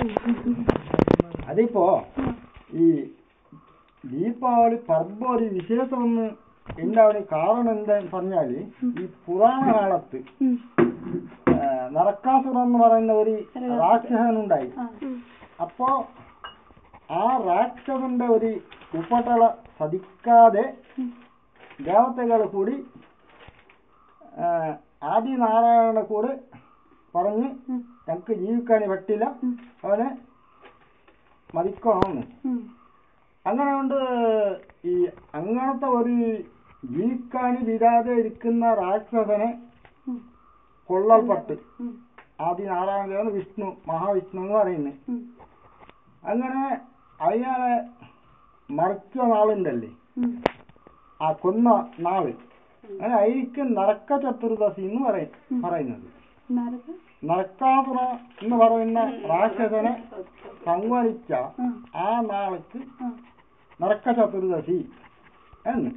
അതിപ്പോ ഈ ദീപാവളി പർവ്വ ഒരു വിശേഷമൊന്ന് ഉണ്ടാവാൻ കാരണം എന്താന്ന് പറഞ്ഞാല് ഈ പുരാണ കാലത്ത് ആ, നരക്കാസുരൻ എന്ന് പറയുന്ന ഒരു രാക്ഷസനുണ്ടായി അപ്പോ ആ രാക്ഷസന്റെ ഒരു ഉപട്ടള സതിക്കാതെ ദേവതകൾ കൂടി ആ, ആദിനാരായണനെ കൂടെ പറഞ്ഞ് ഞങ്ങൾക്ക് ജീവിക്കാൻ പറ്റില്ല അവനെ മതിക്കണമെന്ന് അങ്ങനെ കൊണ്ട് ഈ അങ്ങനത്തെ ഒരു ജീവിക്കാൻ വിടാതെ ഇരിക്കുന്ന രാക്ഷസനെ കൊള്ളൽപ്പെട്ട് ആദിനാരായണ ദേവൻ വിഷ്ണു മഹാവിഷ്ണു എന്ന് പറയുന്നത് അങ്ങനെ അയാളെ മറിച്ച നാളുണ്ടല്ലേ ആ കൊന്ന നാള് അങ്ങനെ ആയിരിക്കും നരക്ക ചതുർദശി എന്ന് പറയും പറയുന്നത് നരക്കാസുര എന്ന് പറയുന്ന രാക്ഷസനെ സംവരിച്ച ആ നാൾക്ക് നരക്ക ചതുർദശി എന്ന്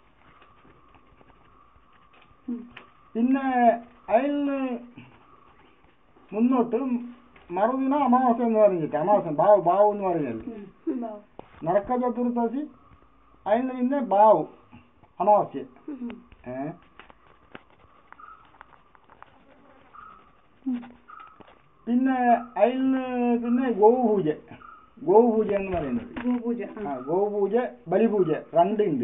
പിന്നെ അതിന് മുന്നോട്ട് മറുദിന അമാവാസ എന്ന് പറഞ്ഞിട്ട് അമാവാസ ബാവ് ബാവ് എന്ന് പറഞ്ഞല്ലേ നരക്ക ചതുർദശി അതിന് പിന്നെ ബാവ് അമാവാസ്യ ഏ പിന്നെ അതിന് പിന്നെ ഗോപൂജ ഗോപൂജ എന്ന് പറയുന്നത് ഗോപൂജ ആ ഗോപൂജ ബലിപൂജ രണ്ടുണ്ട്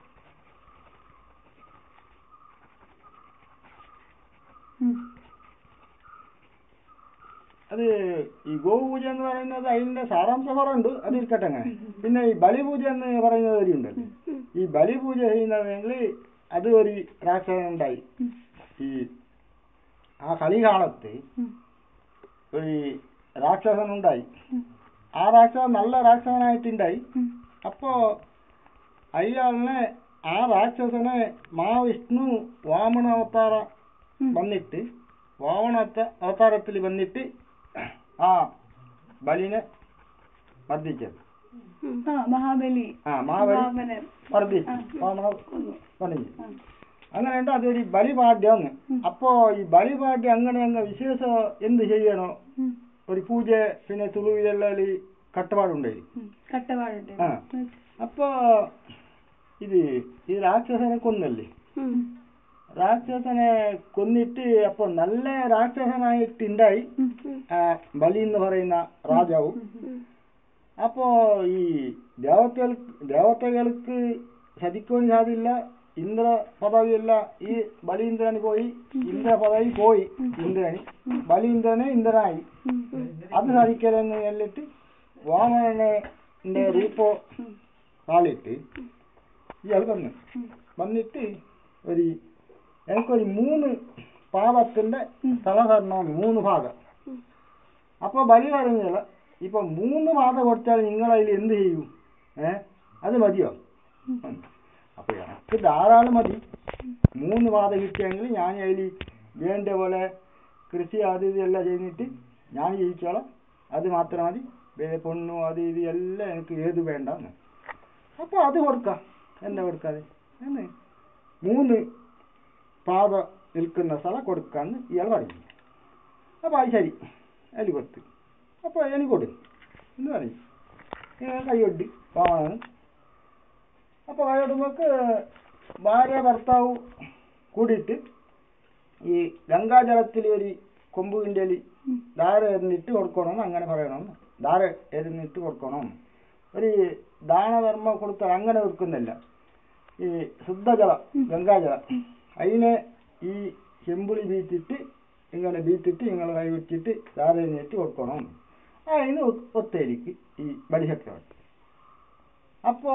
അത് ഈ ഗോപൂജ എന്ന് പറയുന്നത് അതിന്റെ സാരാംശപരമുണ്ട് അത് ഇരിക്കട്ടെ അങ്ങനെ പിന്നെ ഈ ബലിപൂജ എന്ന് പറയുന്നത് ഒരു ഉണ്ടല്ലോ ഈ ബലിപൂജ ചെയ്യുന്നതെങ്കിൽ അത് ഒരു രാക്ഷസൻ ഉണ്ടായി ഈ ആ കലികാലത്ത് ഒരു രാക്ഷസൻ ഉണ്ടായി ആ രാക്ഷസൻ നല്ല രാക്ഷസനായിട്ടുണ്ടായി അപ്പോ അയാളിനെ ആ രാക്ഷസനെ മഹാവിഷ്ണു വാമന അവതാര വന്നിട്ട് വാമന അവത- അവതാരത്തിൽ വന്നിട്ട് ആ ബലിനെ വർദ്ധിച്ചത് ആ മഹാബലി ആ മഹാബലി വാമനൻ വർദ്ധിച്ചു വാമന വർദ്ധിച്ചു അങ്ങനെയുണ്ട് അതൊരു ബലിപാഠ്യം അപ്പോ ഈ ബലിപാഠ്യം അങ്ങനെ അങ്ങ് വിശേഷ എന്ത് ചെയ്യണോ ഒരു പൂജ പിന്നെ തുളുവിലെല്ലാം ഈ കട്ടുപാടുണ്ടായി കട്ടവാടുണ്ട് ആ അപ്പോ ഇത് ഈ രാക്ഷസനെ കൊന്നല്ലേ രാക്ഷസനെ കൊന്നിട്ട് അപ്പൊ നല്ല രാക്ഷസനായിട്ടുണ്ടായി ആ ബലി എന്ന് പറയുന്ന രാജാവ് അപ്പോ ഈ ദേവതകൾ ദേവതകൾക്ക് സതിക്കാൻ സാധ്യമില്ല ഇന്ദ്ര പദവിയല്ല ഈ ബലീന്ദ്രന് പോയി ഇന്ദ്ര പദവി പോയി ഇന്ദ്രന് ബലീന്ദ്രന് ഇന്ദ്രനായി അത് സാധിക്കലെന്ന് ചൊല്ലിട്ട് വാമനന്റെ രൂപോ കാളിട്ട് ഇയാൾ വന്നു വന്നിട്ട് ഒരു എനിക്കൊരു മൂന്ന് പാദത്തിന്റെ തല തരണം മൂന്ന് ഭാഗം അപ്പൊ ബലി പറഞ്ഞല്ല ഇപ്പൊ മൂന്ന് പാത കൊടുത്താൽ നിങ്ങൾ അതിൽ എന്ത് ചെയ്യും ഏ അത് മതിയോ ഉം. അപ്പൊ എനിക്ക് ധാരാളം മതി മൂന്ന് പാത കിട്ടിയെങ്കിൽ ഞാൻ അതിൽ വേണ്ട പോലെ കൃഷി അത് ഇതെല്ലാം ചെയ്തിട്ട് ഞാൻ ജയിച്ചോളാം അത് മാത്രം മതി വേ- പൊണ്ണും അത് ഇത് എല്ലാം എനിക്ക് ഏത് വേണ്ടെന്ന് അപ്പൊ അത് കൊടുക്കാം എന്താ കൊടുക്കാതെ എന്ന് മൂന്ന് പാത നിൽക്കുന്ന സ്ഥലം കൊടുക്കാന്ന് ഇയാൾ പറഞ്ഞു അപ്പൊ അത് ശരി അതിൽ കൊടുത്ത് അപ്പൊ എനിക്ക് കൊടു എന്ന് പറയും ഇങ്ങനെ കൈയൊട്ടി പാവാണ് അപ്പൊ കൈയൊട്ടുമ്പോക്ക് ഭാര്യ ഭർത്താവ് കൂടിയിട്ട് ഈ ഗംഗാജലത്തിൽ ഒരു കൊമ്പുവിൻ്റെ ധാര എറിഞ്ഞിട്ട് കൊടുക്കണമെന്ന് അങ്ങനെ പറയണമെന്ന് ധാര എറിഞ്ഞിട്ട് കൊടുക്കണം ഒരു ദാനധർമ്മം കൊടുത്താൽ അങ്ങനെ കൊടുക്കുന്നില്ല ഈ ശുദ്ധജലം ഗംഗാജലം അതിനെ ഈ ചെമ്പുളി ബീറ്റിട്ട് ഇങ്ങനെ ബീറ്റിട്ട് ഇങ്ങനെ കൈ വെച്ചിട്ട് ധാര എറിഞ്ഞിട്ട് കൊടുക്കണം അതിന് ഒ- ഒത്തേരിക്ക് ഈ ബലിചക്രവർത്തി അപ്പോ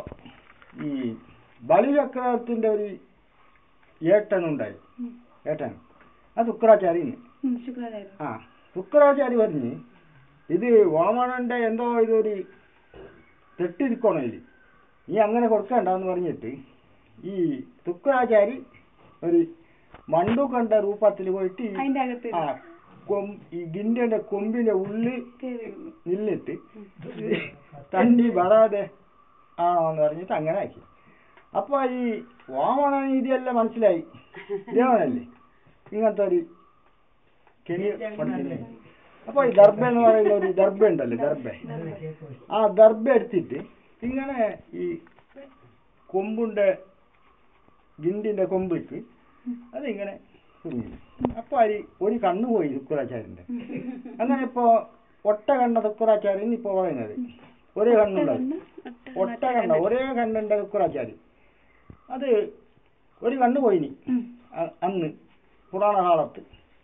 ഈ ബലിചക്രവർത്തിന്റെ ഒരു ഏട്ടനുണ്ടായി ഏട്ടൻ ആ ശുക്രാചാര്യന് ശുക്രാചാര്യ ആ ശുക്രാചാര്യ പറഞ്ഞ് ഇത് വാമണന്റെ എന്തോ ഇതൊരു തെറ്റിരിക്കണോ ഇതിൽ നീ അങ്ങനെ കൊടുക്കണ്ടെന്ന് പറഞ്ഞിട്ട് ഈ ശുക്രാചാരി ഒരു മണ്ടു കണ്ട രൂപത്തിൽ പോയിട്ട് ഈ- അതിന്റെ അകത്ത് ആ കൊം- ഈ ഗിണ്ടന്റെ കൊമ്പിന്റെ ഉള്ളിൽ കേറി ഇരുന്നു. നിന്നിട്ട് തണ്ണി വരാതെ ആണോന്ന് പറഞ്ഞിട്ട് അങ്ങനെ ആക്കി അപ്പൊ ഈ വാമണ ഇതെല്ലാം മനസ്സിലായി ദേവനല്ലേ ഇങ്ങനത്തെ ഒരു കെണി പഠിച്ചില്ലേ അപ്പൊ ഈ ദർഭ എന്ന് പറയുന്ന ഒരു ദർഭ ഉണ്ടല്ലോ ദർഭ ആ ദർഭ എടുത്തിട്ട് ഇങ്ങനെ ഈ കൊമ്പിന്റെ ഗിണ്ടിന്റെ കൊമ്പിക്ക് അതിങ്ങനെ കുരുങ്ങി അപ്പൊ അരി ഒരു കണ്ണ് പോയി ശുക്രാചാര്യന്റെ അങ്ങനെ ഇപ്പോ ഒട്ട കണ്ട ശുക്രാചാര്യൻ ഇപ്പൊ പറയുന്നത് ഒരേ കണ്ണുള്ളത് ഒട്ട കണ്ട ഒരേ കണ്ണുണ്ട് ശുക്രാചാര്യൻ അത് ഒരു കണ്ണ് പോയിനി ഉം. അ- അന്ന് പുരാണ കാലത്ത്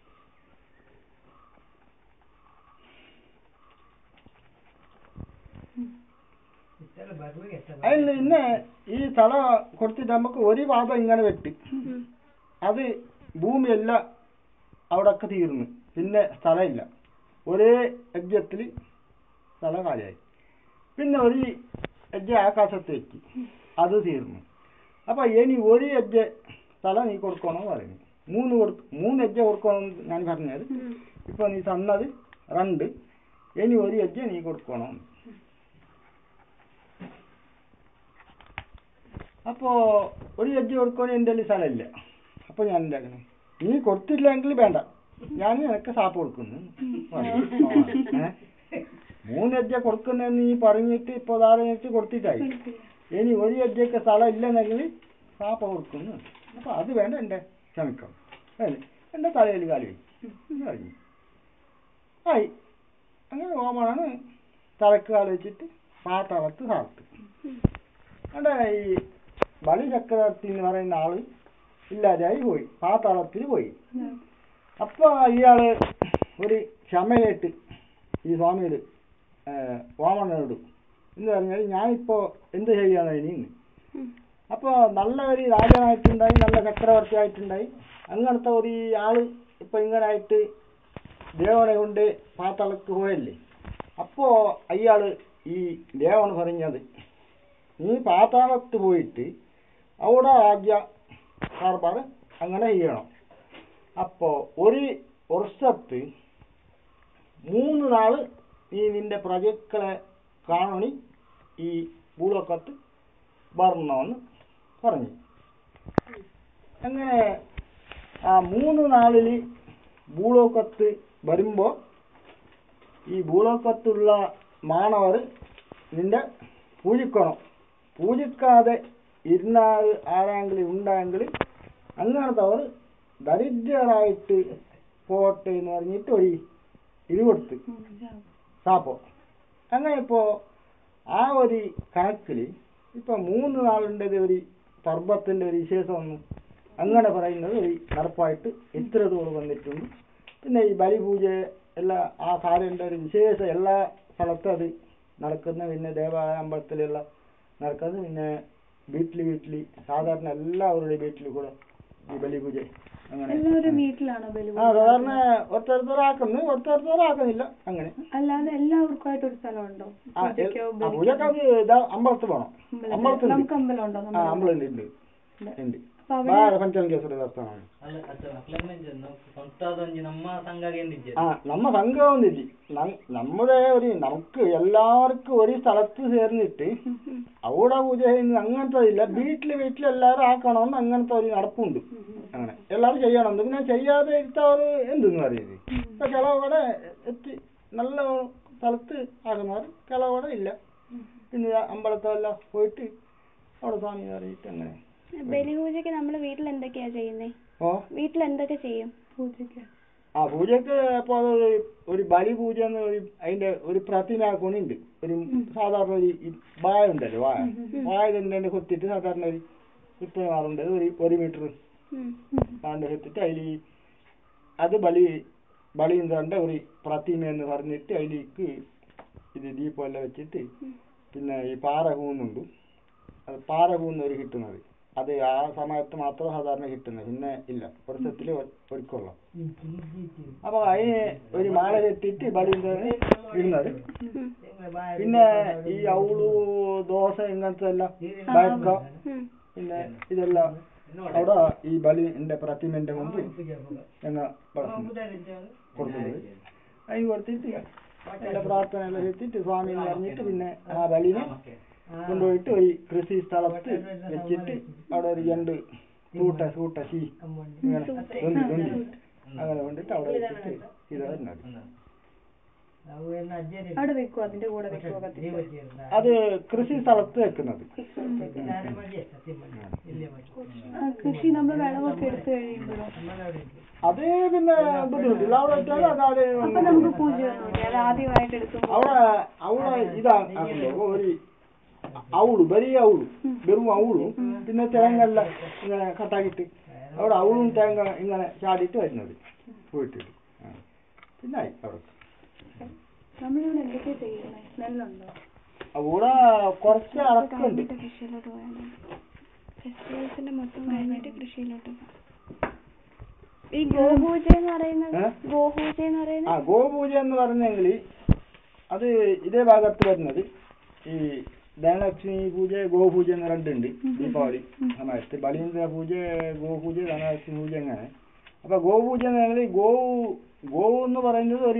അതിൽ പിന്നെ ഈ തല കൊടുത്തിട്ട് നമുക്ക് ഒരു പാദം ഇങ്ങനെ വെട്ടി അത് ഭൂമിയെല്ലാം അവിടൊക്കെ തീർന്നു പിന്നെ സ്ഥലമില്ല ഒരേ യജ്ഞത്തിൽ സ്ഥലം കാലിയായി പിന്നെ ഒരു യജ്ഞ ആകാശത്തേക്ക് അത് തീർന്നു അപ്പൊ ഇനി ഒരു യജ്ഞ സ്ഥലം നീ കൊടുക്കണമെന്ന് പറയുന്നു മൂന്ന് കൊടു മൂന്ന് യജ്ഞ കൊടുക്കണമെന്ന് ഞാൻ പറഞ്ഞത് ഇപ്പൊ നീ തന്നത് രണ്ട് ഇനി ഒരു യജ്ഞ നീ കൊടുക്കണം അപ്പോ ഒരു യജ്ഞ കൊടുക്കാൻ എൻ്റെ കയ്യിൽ സ്ഥലമില്ല അപ്പൊ ഞാൻ എന്താക്കണേ നീ കൊടുത്തില്ലെങ്കിൽ വേണ്ട ഞാൻ നിനക്ക് സാപ്പ് കൊടുക്കുന്നു പറഞ്ഞു. ആ, ഏ? മൂന്ന് യജ്ഞ കൊടുക്കുന്നെന്ന് നീ പറഞ്ഞിട്ട് ഇപ്പൊ ധാരണ കൊടുത്തിട്ടായി ഇനി ഒരു യജ്ഞക്ക് സ്ഥലം ഇല്ലെന്നെങ്കിൽ സാപ്പ കൊടുക്കുന്നു അപ്പൊ അത് വേണ്ട എന്റെ ക്ഷമിക്കാം അല്ലേ എന്റെ തലയിൽ കാലി വെച്ചു കഴിഞ്ഞു ആയി അങ്ങനെ ഓമാണ് തലക്ക് കാല് വെച്ചിട്ട് പാത്തളത്ത് സാർത്ത് അവിടെ ഈ ബലി ചക്രവർത്തി എന്ന് പറയുന്ന ആള് ഇല്ലാതെയായി പോയി പാത്താളത്തിൽ പോയി അപ്പൊ ഇയാള് ഒരു ക്ഷമയായിട്ട് ഈ സ്വാമിയോട് ഏഹ്, വാമനോട് എന്ന് പറഞ്ഞാൽ ഞാനിപ്പോ എന്ത് ചെയ്യാന്ന് ഇനി അപ്പൊ നല്ല ഒരു രാജനായിട്ടുണ്ടായി നല്ല ചക്രവർത്തി ആയിട്ടുണ്ടായി അങ്ങനത്തെ ഒരു ആള് ഇപ്പൊ ഇങ്ങനെ ആയിട്ട് ദേവനെ കൊണ്ട് പാത്താളക്ക് പോയല്ലേ അപ്പോ അയാള് ഈ ദേവൻ പറഞ്ഞത് നീ പാതാളത്ത് പോയിട്ട് അവിടെ രാജ്യ കാർബാർ അങ്ങനെ ചെയ്യണം അപ്പോ ഒരു വർഷത്ത് മൂന്ന് നാള് നീ നിന്റെ പ്രജക്കളെ കാണണി ഈ ഭൂലോകത്ത് വരണമെന്ന് പറഞ്ഞു അങ്ങനെ ആ മൂന്ന് നാളില് ഭൂലോകത്ത് വരുമ്പോ ഈ ഭൂലോകത്തുള്ള മാനവർ നിന്റെ പൂജിക്കണം പൂജിക്കാതെ ഇരുന്നാൽ ആരെങ്കിലും ഉണ്ടായെങ്കിൽ അങ്ങനത്തെ അവർ ദരിദ്രരായിട്ട് പോട്ടെ എന്ന് പറഞ്ഞിട്ട് ഒരു ഇത് കൊടുത്ത് സാപ്പോ അങ്ങനെ ഇപ്പോ ആ ഒരു കണക്കിൽ ഇപ്പൊ മൂന്ന് നാളുണ്ടത് ഒരു പർവ്വത്തിന്റെ ഒരു വിശേഷമൊന്നും അങ്ങനെ പറയുന്നത് ഒരു നടപ്പായിട്ട് ഇത്ര തോട് വന്നിട്ടുണ്ട് പിന്നെ ഈ ബലിപൂജ എല്ലാ ആ കാര്യന്റെ ഒരു വിശേഷം എല്ലാ സ്ഥലത്തും അത് നടക്കുന്ന പിന്നെ ദേവാലയ അമ്പലത്തിലുള്ള നടക്കുന്നത് പിന്നെ വീട്ടില് വീട്ടില് സാധാരണ എല്ലാവരുടെയും വീട്ടിൽ കൂടെ ഈ ബലിപൂജ അങ്ങനെ എല്ലാവരും വീട്ടിലാണോ ബലി ആ സാധാരണ ഒത്തരത്തോരാക്കുന്നു ഒത്തരത്തോരാക്കുന്നില്ല അങ്ങനെ അല്ലാതെ എല്ലാവർക്കുമായിട്ട് ഒരു സ്ഥലമുണ്ടോ ആ, എൽ- പൂജയ്ക്കോ ആ, ബലിക്കോ? പൂജക്ക് അത് ഇതാ അമ്പലത്തിൽ പോണം അമ്പലത്തിൽ. അമ്പലത്തിൽ നമുക്ക് അമ്പലം ഉണ്ടോ ആ അമ്പലം ഉണ്ട് ഉണ്ട് അപ്പൊ ಬಾಳ അവിടെ ಪಂಚಾಂಗೇಶ್ವರ ದೇವಸ್ಥಾನ ಅಲ್ಲ ಅದು ಅಕ್ಲಮ್ಮೆಂಜ್ ಸ್ವಂತದೊಂಜಿ ನಮ್ಮ ಸಂಘಗೆ ആ നമ്മ സംഘമൊന്നുമില്ല നം- നമ്മുടെ ഒരു നമുക്ക് എല്ലാവർക്കും ഒരു സ്ഥലത്ത് ചേർന്നിട്ട് അവിടെ പൂജ ചെയ്യുന്ന അങ്ങനത്തെ ഇല്ല വീട്ടില് വീട്ടിൽ എല്ലാവരും ആക്കണമെന്ന് അങ്ങനത്തെ ഒരു നടപ്പുണ്ട് അങ്ങനെ എല്ലാവരും ചെയ്യണം പിന്നെ ചെയ്യാതെ ഇരുത്തവർ എന്തെന്ന് പറയുന്നത് ഇപ്പൊ കിളവടെ എത്തി നല്ല സ്ഥലത്ത് ആക്കുന്നവർ കിളവടെ ഇല്ല പിന്നെ അമ്പലത്തെല്ലാം പോയിട്ട് അവിടെ സ്വാമി അറിയിട്ട് അങ്ങനെ ബലിപൂജയ്ക്ക് നമ്മൾ വീട്ടിൽ എന്തൊക്കെയാ ചെയ്യുന്നേ ഓ വീട്ടിൽ എന്തൊക്കെ ചെയ്യും പൂജയ്ക്ക് ആ പൂജക്ക് ഇപ്പൊ അത് ഒരു- ഒരു ബലി പൂജ എന്ന് ഒരു അതിന്റെ ഒരു പ്രതിമ കുണിണ്ട് ഒരു സാധാരണ ഒരു ഈ വായ ഉണ്ടല്ലോ വായ വായ തന്നെ കൊത്തിട്ട് സാധാരണ ഒരു കുത്തനെ മാറുണ്ട് ഒരു ഒരു മീറ്റർ ഉം. ആണ്ട് കൊത്തിട്ട് അതിൽ അത് ബലി ബലി എന്താണ്ട് ഒരു പ്രതിമ എന്ന് പറഞ്ഞിട്ട് അതിലേക്ക് ഇത് ദീപമെല്ലാം വെച്ചിട്ട് പിന്നെ ഈ പാറ കൂന്നുണ്ട് അത് പാറ കൂന്ന് ഒരു കിട്ടുന്നത് അത് ആ സമയത്ത് മാത്രം സാധാരണ കിട്ടുന്നത് പിന്നെ ഇല്ല വർഷത്തിൽ ഒരുക്കുള്ള അപ്പൊ അതിന് ഒരു മാല കെട്ടിയിട്ട് ബലിന്താണ് ഇടുന്നത് ഉം. പിന്നെ ഈ ഔളു ദോശ ഇങ്ങനത്തെ എല്ലാം ബയക്ക ഉം. പിന്നെ ഇതെല്ലാം അവിടെ ഈ ബലിന്റെ പ്രതിമന്റെ മുമ്പ് ഞങ്ങ കൊടുക്കുന്നത് അതിന് കൊടുത്തിട്ട് എല്ലാ പ്രാർത്ഥന എല്ലാം എത്തിയിട്ട് സ്വാമി എന്ന് പറഞ്ഞിട്ട് പിന്നെ ആ ബലിനെ കൊണ്ടുപോയിട്ട് ഒരു കൃഷി സ്ഥലത്ത് വെച്ചിട്ട് അവിടെ ഒരു രണ്ട് തൂട്ട സൂട്ട ശീ ഇങ്ങനെ ഉണ്ട് ഉണ്ട് അങ്ങനെ കൊണ്ടിട്ട് അവിടെ വെച്ചിട്ട് ഇതാ അവിടെ വെക്കുവോ അതിന്റെ കൂടെ വെക്കുവോ കത്തിച്ച് അത് കൃഷി സ്ഥലത്ത് വെക്കുന്നത് ആ, കൃഷി നമ്മൾ വിളവൊക്കെ എടുത്തു കഴിയുമ്പോഴോ അത് പിന്നെ ബുദ്ധിമുട്ടില്ല അവിടെ വെച്ചാൽ അതാത് അപ്പൊ നമുക്ക് പൂജയൊന്നുമില്ല അത് ആദ്യമായിട്ട് എടുക്കുമ്പോൾ അവിടെ അവിടെ ഇതാ ആക്കുമ്പോ ഒരു ഔളു വലിയ ഔളു വെറും ഔളും പിന്നെ തേങ്ങ എല്ലാം ഇങ്ങനെ കട്ടാക്കിയിട്ട് അവിടെ ഔളും തേങ്ങ ഇങ്ങനെ ചാടിയിട്ട് വരുന്നത് പോയിട്ടിട്ട് ആ. പിന്നെ ആയി അവിടെ നമ്മളിവിടെ എന്തൊക്കെയാ ചെയ്യുന്നത് നെല്ലുണ്ടോ അവിടെ കുറച്ച് അടക്കുണ്ട് കഴിഞ്ഞിട്ട് കൃഷിയിലോട്ട് പോയാൽ ഫെസ്റ്റിവൽസിന്റെ മൊത്തം കഴിഞ്ഞിട്ട് കൃഷിയിലോട്ട് പോകാം ഈ ഗോപൂജ എന്ന് പറയുന്നത് ഏ? ഗോപൂജ എന്ന് ആ പറയുന്നത് ഗോപൂജ എന്ന് പറഞ്ഞെങ്കിൽ അത് ഇതേ ഭാഗത്ത് വരുന്നത് ഈ ധനലക്ഷ്മി പൂജ ഗോപൂജ എന്ന് രണ്ടുണ്ട് ദീപാവലി സമയത്ത് ബലീന്ദ്ര പൂജ ഗോപൂജ ധനലക്ഷ്മി പൂജ അങ്ങനെ അപ്പൊ ഗോപൂജ എന്ന് പറഞ്ഞാൽ ഗോ ഗോ എന്ന് പറയുന്നത് ഒരു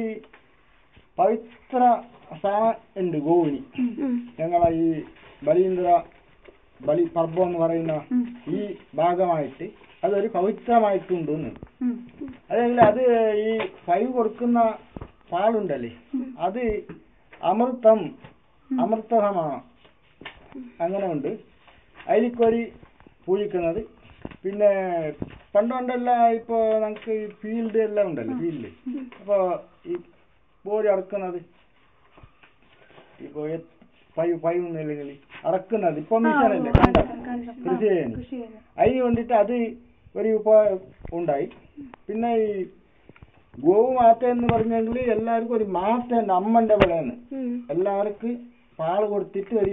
പവിത്ര സ്ഥാനം ഉണ്ട് ഗോവിന് ഉം. ഞങ്ങളെ ഈ ബലീന്ദ്ര ബലി പർവം എന്ന് പറയുന്ന ഈ ഭാഗമായിട്ട് അതൊരു പവിത്രമായിട്ടുണ്ട് എന്ന് ഉം. അതല്ലെങ്കിൽ അത് ഈ ഫൈവ് കൊടുക്കുന്ന പാലുണ്ടല്ലേ അത് അമൃതം അമൃതമാണ് അങ്ങനെ ഉണ്ട് അതിലേക്കൊരു പൂജിക്കുന്നത് പിന്നെ പണ്ട് പണ്ടെല്ലാം ഇപ്പോൾ നമുക്ക് ഫീൽഡ് എല്ലാം ഉണ്ടല്ലോ ഫീൽഡ് അപ്പോൾ ഈ ബോഡി അടക്കുന്നത് ഇപ്പോൾ ഫൈവ് ഫൈവ് എന്നില്ലെങ്കിൽ അടക്കുന്നത് ഇപ്പൊ മിഷനല്ലേ കണ്ട കൃഷി ചെയ്യുന്നു കൃഷി ചെയ്യുന്നത് അതിന് വേണ്ടിയിട്ട് അത് ഒരു ഉപ ഉണ്ടായി പിന്നെ ഈ ഗോവ് മാത്ത എന്ന് പറഞ്ഞെങ്കിൽ എല്ലാവർക്കും ഒരു മാത്ത ഉണ്ട് അമ്മന്റെ പോലെയാണ് ഉം. എല്ലാവർക്കും പാല് കൊടുത്തിട്ട് ഒരു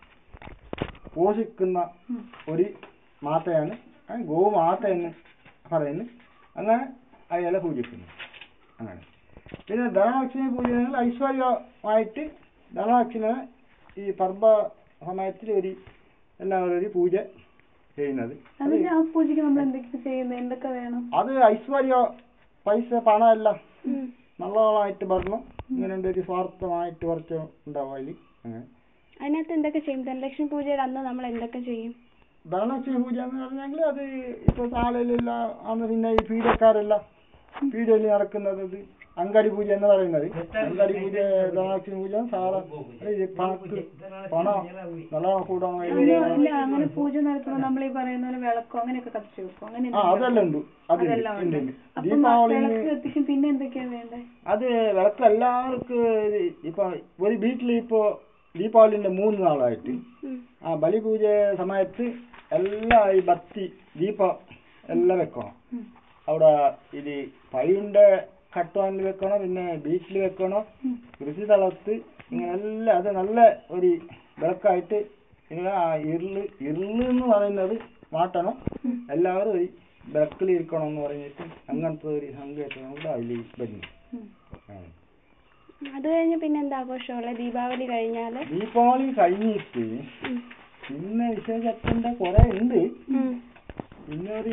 പോഷിക്കുന്ന ഒരു മാത്തയാണ് ആ ഗോവ് മാത്ത എന്ന് പറയുന്നത് അങ്ങനെ അയാളെ പൂജിക്കുന്നു അങ്ങനെ പിന്നെ ധനലക്ഷ്മി പൂജകൾ ഐശ്വര്യമായിട്ട് ധനലക്ഷ്മിനെ ഈ പർവ സമയത്തിൽ ഒരു എല്ലാവരും ഒരു പൂജ ചെയ്യുന്നത് അത് അതിന് ആ പൂജയ്ക്ക് നമ്മൾ എന്തൊക്കെ ചെയ്യുന്നത് എന്തൊക്കെ വേണം അത് ഐശ്വര്യ പൈസ പണം എല്ലാം ഉം. നല്ലതായിട്ട് വരണം ഇങ്ങനെ ഒരു സ്വാർത്ഥമായിട്ട് കുറച്ച് ഉണ്ടാവും അതിൽ അങ്ങനെ അതിനകത്ത് എന്തൊക്കെ ചെയ്യും ധനലക്ഷ്മി പൂജയുടെ അന്ന് നമ്മൾ എന്തൊക്കെ ചെയ്യും ധനലക്ഷ്മി പൂജ എന്ന് പറഞ്ഞെങ്കിൽ അത് ഇപ്പൊ താളയിലുള്ള അന്ന് പിന്നെ ഈ പീഡക്കാരെല്ലാം പീഡയിൽ നടക്കുന്നത് ഇത് അങ്കാടി പൂജ എന്ന് പറയുന്നത് അങ്കാടി പൂജ ധനലക്ഷ്മി പൂജ സാധാ ഈ പണക്ക് പണം നല്ലോണം കൂടാൻ അങ്ങനെ വേണ്ടി ഇല്ല അങ്ങനെ പൂജ നടത്തുമ്പോൾ നമ്മൾ ഈ പറയുന്ന പോലെ വിളക്കോ അങ്ങനെയൊക്കെ കത്തിച്ചു വെക്കും അങ്ങനെ ആ അതെല്ലാം ഉണ്ട് അത് അതെല്ലാം ഉണ്ട് ഉണ്ട് ഉണ്ട്. അപ്പം ദീപാവലി വിളക്ക് കത്തിക്കും പിന്നെ എന്തൊക്കെയാ വേണ്ടേ അത് വിളക്ക് എല്ലാവർക്കും ഇപ്പൊ ഒരു വീട്ടിൽ ഇപ്പോ ദീപാവലിന്റെ മൂന്ന് നാളായിട്ട് ഉം. ആ ബലിപൂജ സമയത്ത് എല്ലാ ഈ ബത്തി ദീപം എല്ലാം വെക്കണം ഉം. അവിടെ ഇത് പൈൻ്റെ കട്ടുവാനിൽ വെക്കണം പിന്നെ ബീച്ചിൽ വെക്കണം ഉം. കൃഷി സ്ഥലത്ത് ഇങ്ങനെ എല്ലാം അത് നല്ല ഒരു വിളക്കായിട്ട് ഇങ്ങനെ ആ ഇരുള് ഇരുള് എന്ന് പറയുന്നത് മാറ്റണം എല്ലാവരും ഒരു വിളക്കിൽ ഇരിക്കണം എന്ന് പറഞ്ഞിട്ട് അങ്ങനത്തെ ഒരു സങ്കേതം കൂടെ അതിൽ വരുന്നു ഉം. ആ. അത് കഴിഞ്ഞ് പിന്നെ എന്താ ആഘോഷമുള്ളത് ദീപാവലി കഴിഞ്ഞാല് ദീപാവലി കഴിഞ്ഞിട്ട് ഉം. പിന്നെ വിശേഷത്തിന്റെ കുറെ ഉണ്ട് ഉം. പിന്നെ ഒരു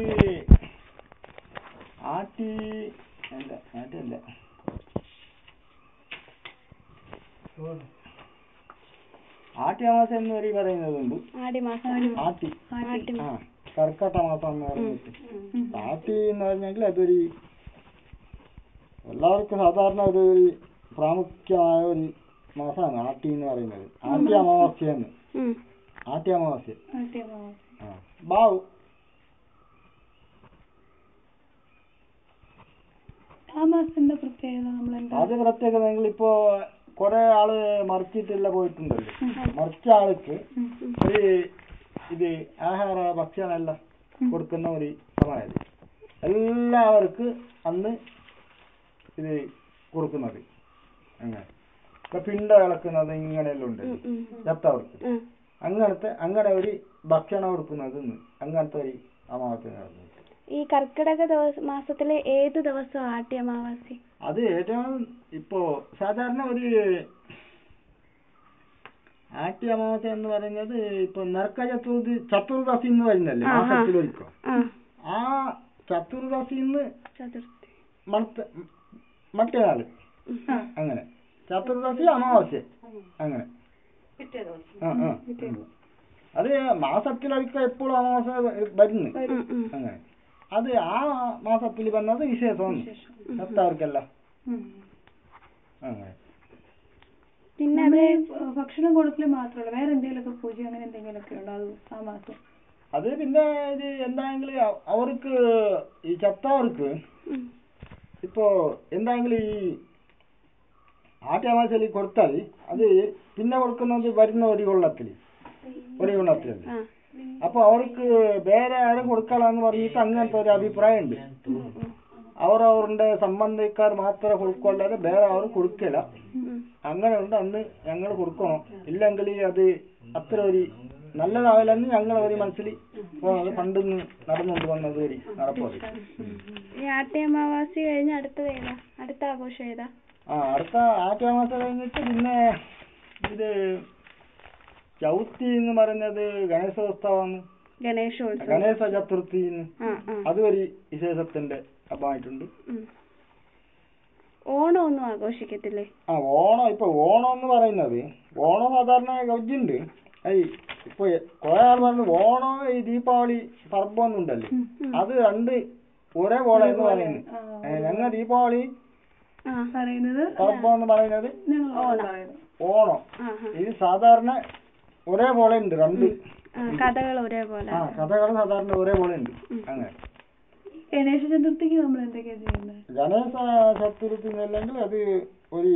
ആട്ടി അല്ല ആട്ടല്ല ആട്ടി മാസം എന്ന് ഒരു പറയുന്നതുണ്ട് ആടി മാസം ആട്ടി ആട്ടി ആ കർക്കട്ട മാസം എന്ന് പറഞ്ഞിട്ട് ആട്ടി എന്ന് പറഞ്ഞെങ്കിൽ അതൊരു എല്ലാവർക്കും സാധാരണ ഒരു ഒരു പ്രാമുഖ്യമായ ഒരു മാസമാണ് ആട്ടി എന്ന് പറയുന്നത് ആട്ടി അമാവാസ്യ എന്ന് ഉം. ആട്ടി അമാവാസ്യ ആട്ടിയ മാവ്. ആ ബാവ് ആ മാസത്തിന്റെ പ്രത്യേകത നമ്മൾ എന്താ അത് പ്രത്യേകത നിങ്ങൾ ഇപ്പോ കുറെ ആള് മറിച്ചിട്ടില്ല പോയിട്ടുണ്ടല്ലോ മറിച്ച ആൾക്ക് ഒരു ഇത് ആഹാര ഭക്ഷണമെല്ലാം കൊടുക്കുന്ന ഒരു സമയം എല്ലാവർക്കും അന്ന് ഇത് കൊടുക്കുന്നത് അങ്ങനെ ഇപ്പൊ പിണ്ട ഇളക്കുന്നത് ഇങ്ങനെയെല്ലാം ഉണ്ട് ഉം. ഉം. ചത്തവർക്ക് ഉം. അങ്ങനത്തെ അങ്ങനെ ഒരു ഭക്ഷണം കൊടുക്കുന്നത് ഇന്ന് അങ്ങനത്തെ ഒരു അമാവാസ്യ നടന്നത് ഈ കർക്കിടക ദിവസം മാസത്തിലെ ഏത് ദിവസം ആട്ടി അമാവാസി അത് ഏറ്റവും ഇപ്പോ സാധാരണ ഒരു ആട്ടി അമാവാസ്യ എന്ന് പറയുന്നത് ഇപ്പൊ നർക്ക ചതുർദി ചതുർദശി എന്ന് പറയുന്നല്ലേ ആ, ആ. മാസത്തിലൊരിക്കോ ആ ആ ചതുർദശിന്ന് ചതുർത്ഥി മണത്ത മറ്റേനാള് ഉം. അങ്ങനെ ചതുർദശി അമാവാസ്യ അങ്ങനെ ആ ആ അത് മാസത്തിലൊരിക്കൽ എപ്പോഴും അമാവാസ്യ വരുന്നു ഉം, ഉം. അങ്ങനെ അത് ആ മാസത്തിൽ വന്നത് വിശേഷമാണ് ചത്തവർക്കല്ല ഉം. അങ്ങനെ ഭക്ഷണം കൊടുക്കല് മാത്രമല്ല വേറെ എന്തെങ്കിലുമൊക്കെ പൂജ അങ്ങനെ എന്തെങ്കിലുമൊക്കെ ഉണ്ടോ അത് ആ മാസം അത് പിന്നെ ഇത് എന്തായെങ്കിലും അ- അവർക്ക് ഈ ചത്തവർക്ക് ഉം. ഇപ്പോ എന്തായെങ്കിലും ഈ ആട്യാമാശലി കൊടുത്താൽ അത് പിന്നെ കൊടുക്കുന്നത് വരുന്ന ഒരു കൊള്ളത്തിൽ ഒരു കൊള്ളത്തിലല്ലേ ആ അപ്പൊ അവർക്ക് വേറെ ആരും കൊടുക്കലാന്ന് പറഞ്ഞിട്ട് അങ്ങനത്തെ ഒരു അഭിപ്രായം ഉണ്ട് അവർ അവരുടെ സംബന്ധിക്കാർ മാത്രമേ കൊടുക്കുള്ളൂ വേറെ അവർ കൊടുക്കില്ല ഉം. അങ്ങനെ ഉണ്ട് അന്ന് ഞങ്ങൾ കൊടുക്കണം ഇല്ലെങ്കിൽ അത് അത്ര ഒരു നല്ലതാവില്ലെന്ന് ഞങ്ങൾ ഒരു മനസ്സിൽ പോണത് പണ്ടിന്ന് നടന്നുകൊണ്ട് വന്നത് ഒരു നടപ്പത് ഈ ആട്യമാവാസി കഴിഞ്ഞ് അടുത്തത് ഏതാ അടുത്ത ആഘോഷം ഏതാ ആ അടുത്ത ആറ്റുമാസം കഴിഞ്ഞിട്ട് പിന്നെ ഇത് ചൗത്തി എന്ന് പറയുന്നത് ഗണേശോത്സവമാണ് ഗണേശോത്സവം ഗണേശ ചതുർത്ഥി ആ ആ അത് ഒരു വിശേഷത്തിന്റെ അപ്പമായിട്ടുണ്ട് ഉം. ഓണം ഒന്നും ആഘോഷിക്കത്തില്ലേ ആ ഓണം ഇപ്പൊ ഓണം എന്ന് പറയുന്നത് ഓണം സാധാരണ ഗവ്ജുണ്ട് ഈ ഇപ്പൊ കുറെ ആൾ പറഞ്ഞു ഓണം ഈ ദീപാവലി പർവ്വം ഉണ്ടല്ലേ അത് രണ്ട് ഒരേപോലെ എന്ന് പറയുന്നത് ഏ, ഞങ്ങൾ ദീപാവലി ആ പറയുന്നത് പർവ്വം എന്ന് പറയുന്നത് ഞങ്ങൾ ഓണം പറയുന്നത് ഓണം ആ ആ. ഇത് സാധാരണ ഒരേപോലെ ഉണ്ട് രണ്ട് ആ കഥകൾ ഒരേപോലെ ആ കഥകൾ സാധാരണ ഒരേപോലെ ഉണ്ട് അങ്ങനെ ഗണേശ ചതുർത്ഥിക്ക് നമ്മൾ എന്തൊക്കെയാ ചെയ്യുന്നത് ഗണേശ ചതുർത്ഥി എന്നല്ലെങ്കിൽ അത് ഒരു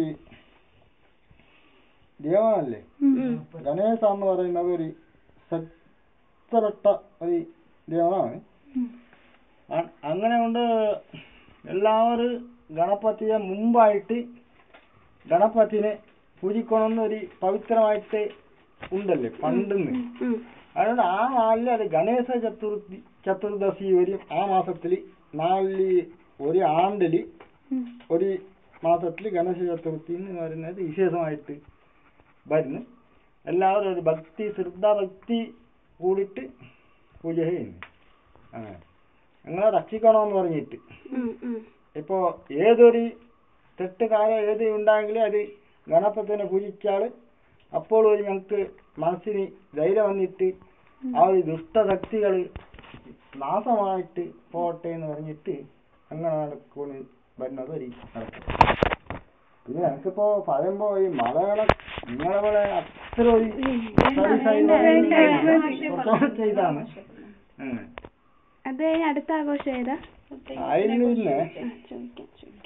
ദേവനല്ലേ ഉം. ഗണേശ എന്ന് പറയുന്നത് ഒരു ശക്തപ്പെട്ട ഒരു ദേവനാണ് അ- അങ്ങനെ കൊണ്ട് എല്ലാവരും ഗണപതിയെ മുമ്പായിട്ട് ഗണപതിനെ പൂജിക്കണമെന്നൊരു പവിത്രമായിട്ട് ഉണ്ടല്ലേ പണ്ടെന്ന് ഉം. അതുകൊണ്ട് ആ നാളിൽ അത് ഗണേശ ചതുർത്ഥി ചതുർദശി വരും ആ മാസത്തിൽ നാലില് ഒരു ആണ്ടില് ഒരു മാസത്തിൽ ഗണേശ ചതുർത്ഥി എന്ന് പറയുന്നത് വിശേഷമായിട്ട് വരുന്നു എല്ലാവരും ഒരു ഭക്തി ശ്രദ്ധാഭക്തി കൂടിയിട്ട് പൂജ ചെയ്യുന്നു അങ്ങനെ ഞങ്ങളെ രക്ഷിക്കണമെന്ന് പറഞ്ഞിട്ട് ഉം. ഉം. ഇപ്പോ ഏതൊരു തെറ്റ് കാര്യം ഏത് ഉണ്ടെങ്കിലും അത് ഗണപതിനെ പൂജിച്ചാൽ അപ്പോൾ ഒരു ഞങ്ങൾക്ക് മനസ്സിന് ധൈര്യം വന്നിട്ട് ആ ഒരു ദുഷ്ടശക്തികൾ നാശമായിട്ട് പോട്ടെ എന്ന് പറഞ്ഞിട്ട് അങ്ങനെ നടക്കുന്ന വരുന്നത് ഒരു നടക്കും പിന്നെ ഞങ്ങൾക്കിപ്പോ പറയുമ്പോ ഈ മലയാള നിങ്ങളെ പോലെ അത്ര ഒരു കുറച്ചൊക്കെ ഇതാണ് ഉം. അത് കഴിഞ്ഞ് അടുത്ത ആഘോഷം ഏതാ അതിൽ പിന്നെ ആ, ചോദിക്കാം ചോദിക്കാം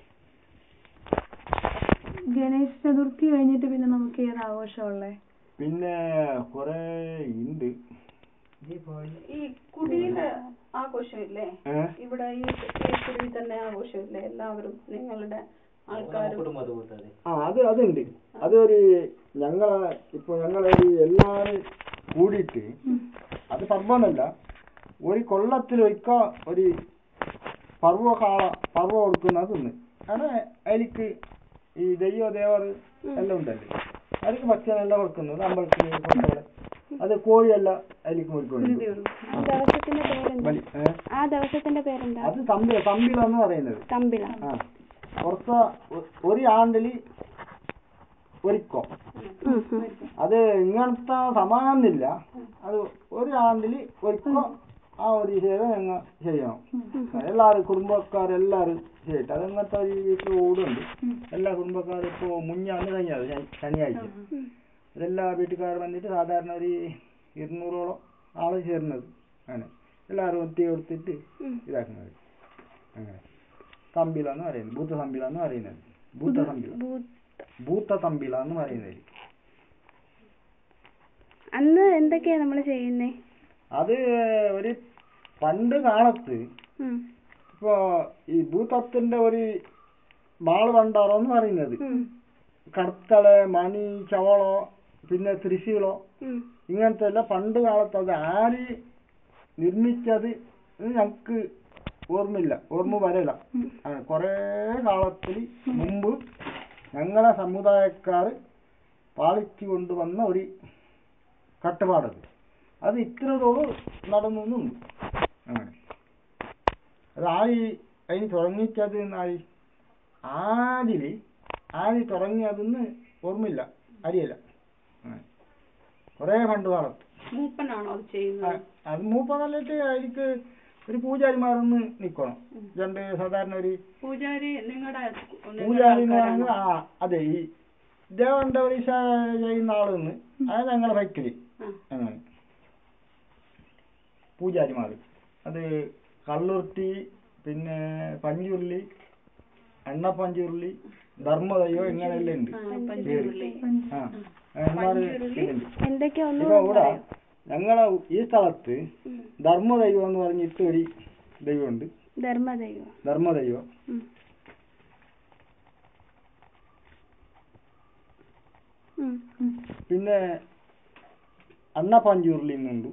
ഗണേശ ചതുർത്ഥി കഴിഞ്ഞിട്ട് പിന്നെ നമുക്ക് ഏത് ആഘോഷമുള്ളേ പിന്നെ കൊറേ ഉണ്ട് ഈ കുടിയില് ആഘോഷമില്ലേ ഏഹ് ഇവിടെ ഈ ഈ കുടിയിൽ തന്നെ ആഘോഷമില്ലേ എല്ലാവരും നിങ്ങളുടെ ആൾക്കാരും കുടുംബದ ಕೂತದೆ ആ അത് അതുണ്ട് അതൊരു ഞങ്ങളെ ഇപ്പൊ ഞങ്ങളൊരു എല്ലാരും കൂടിയിട്ട് അത് പർവ്വമല്ല ഒരു കൊള്ളത്തിൽ ഒരിക്ക ഒരു പർവ്വകാള പർവ്വം കൊടുക്കുന്നതൊന്ന് അവിടെ അതിലേക്ക് ഈ ദൈവ ദേവർ എല്ലാം ഉണ്ടല്ലേ അതിലേക്ക് ഭക്ഷണം എല്ലാം കൊടുക്കുന്നത് അമ്പലത്തിൽ കൊടുത്തോളെ അത് കോഴിയെല്ലാം അതിലേക്ക് മുറിക്കുന്നു ആ ദിവസത്തിന്റെ പേരെന്താ ബലി ഏ? ആ ദിവസത്തിന്റെ പേരെന്താ അത് തമ്പില തമ്പിലെന്ന് പറയുന്നത് തമ്പിള ആ കുറച്ച് ഒ- ഒരു ആണ്ടില് ഒരിക്കോ ഉം, ഉം. അത് ഇങ്ങനത്തെ സമാനമില്ല അത് ഒരു ആണ്ടില് ഒരിക്കോ ആ ഒരു സേവ ഞങ്ങൾ ചെയ്യണം എല്ലാവരും കുടുംബക്കാരെല്ലാവരും ചെയ്യട്ടെ അത് ഇങ്ങനത്തെ ഒരു വീട്ടിൽ ഓടുണ്ട് എല്ലാ കുടുംബക്കാരും ഇപ്പോ മുഞ്ഞാന്ന് കഴിഞ്ഞത് ശനി- ശനിയാഴ്ച ഇതെല്ലാ വീട്ടുകാർ വന്നിട്ട് സാധാരണ ഒരു ഇരുന്നൂറോളം ആള് ചേർന്നത് അങ്ങനെ എല്ലാവരും ഒത്തി കൊടുത്തിട്ട് ഉം. ഇതാക്കുന്നത് അങ്ങനെ തമ്പില എന്ന് പറയുന്നത് ഭൂത്ത തമ്പില എന്ന് പറയുന്നത് ഭൂത്ത തമ്പില ഭൂ- ഭൂത്ത തമ്പില എന്ന് പറയുന്നത് അന്ന് എന്തൊക്കെയാ നമ്മൾ ചെയ്യുന്നേ അത് ഒരു പണ്ട് കാലത്ത് ഉം. ഇപ്പോ ഈ ഭൂതത്തിന്റെ ഒരു മാള് ഭണ്ഡാരം എന്ന് പറയുന്നത് ഉം. കടത്തല് മണി ചവളോ പിന്നെ തൃശ്ശീലോ ഉം. ഇങ്ങനത്തെ എല്ലാം പണ്ട് കാലത്ത് അത് ആര് നിർമ്മിച്ചത് എന്ന് ഞങ്ങക്ക് ഓർമ്മയില്ല ഓർമ്മ വരല കൊറേ കാലത്തിൽ മുമ്പ് ഞങ്ങളെ സമുദായക്കാർ പാലിച്ചു കൊണ്ടുവന്ന ഒരു കട്ടുപാടത് അത് ഇത്രത്തോളം നടന്നുണ്ട് അങ്ങനെ അത് ആര് അതിന് തുടങ്ങിച്ചത് എന്നായി ആദില് ആര് തുടങ്ങിയതെന്ന് ഓർമ്മയില്ല അറിയില്ല അങ്ങനെ. കുറേ പണ്ട് കാലത്ത് മൂപ്പനാണോ അത് ആ, ചെയ്യുന്നത് അത് മൂപ്പതല്ലിട്ട് അതിലേക്ക് ഒരു പൂജാരിമാരൊന്ന് നിക്കണം രണ്ട് സാധാരണ ഒരു പൂജാരി നിങ്ങളുടെ പൂജാരി എന്ന് പറയുന്നത് ആ അതെ ഈ ദേവന്റെ പരീക്ഷ ചെയ്യുന്ന ആള് നിന്ന് അത് ഞങ്ങളെ വൈക്കല് ആ. അങ്ങനെ പൂജാരിമാർ അത് കള്ളുരുട്ടി പിന്നെ പഞ്ചുരുളി എണ്ണ പഞ്ചുരുളി ധർമ്മദയോ ഇങ്ങനെയെല്ലാം ഉണ്ട് ആ, പഞ്ചുരുളി ആ അവന്മാര് ഇതുണ്ട് എന്തൊക്കെയാ ഒന്ന് ഇപ്പൊ ഇവിടെ ഞങ്ങളെ ഈ സ്ഥലത്ത് ധർമ്മദൈവം എന്ന് പറഞ്ഞിട്ട് ഒരു ദൈവമുണ്ട് ധർമ്മദൈവം ധർമ്മദൈവം ഉം. ഉം. പിന്നെ അന്നപഞ്ചൂരിൽ നിന്നുണ്ട്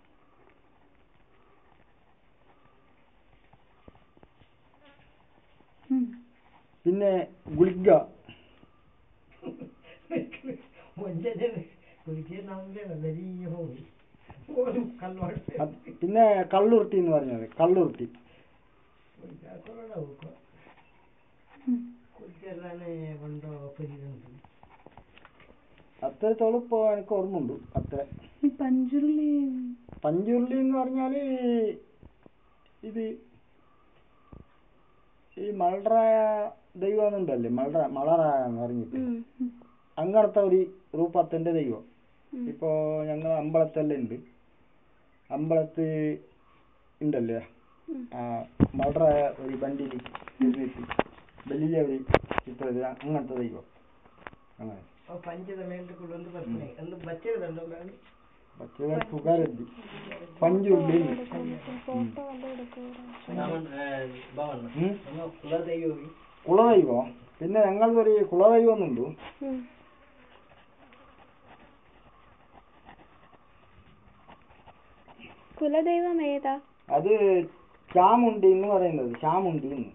പിന്നെ ഗുളിക അത് പിന്നെ കള്ളുരുട്ടി എന്ന് പറഞ്ഞത് കള്ളുരുട്ടി അത്രത്തോളം ഇപ്പൊ എനിക്ക് ഓർമ്മയുണ്ട് അത്ര ഈ പഞ്ചുരുളി പഞ്ചുരുളി എന്ന് പറഞ്ഞാല് ഇത് ഈ മൾറായ ദൈവം ഉണ്ടല്ലേ മൾറ മളറായ എന്ന് പറഞ്ഞിട്ട് ഉം. അങ്ങനത്തെ ഒരു രൂപത്തിന്റെ ദൈവം ഉം. ഇപ്പോ ഞങ്ങൾ അമ്പലത്തെല്ലാം ഉണ്ട് അമ്പലത്ത് ഉണ്ടല്ലേ ഉം. ആ മൾറായ ഒരു വണ്ടിയിൽ ഇരുന്നിട്ട് വലിയ ഒരു ചിത്രത്തിൽ അങ്ങനത്തെ ദൈവം അങ്ങനെ ಪಂಚದ ಮೇಲೆ ಒಂದು ಬರ್ತದೆ ಒಂದು ಬಚ್ಚಿರದಂಡು പക്ഷേ സുഖാരത്തി പഞ്ചുരുളി ഫോട്ടോ വല്ലതും എടുക്കുമോ ಭವನ ഉം. ನಮ್ಮ ಕುಲದೈವವಿ കുലദൈവം പിന്നെ ഞങ്ങൾക്കൊരു കുലദൈവം എന്നുണ്ട് ഉം. കുലദൈവം ഏതാ അത് ചാമുണ്ടി എന്ന് പറയുന്നത് ചാമുണ്ടി എന്ന്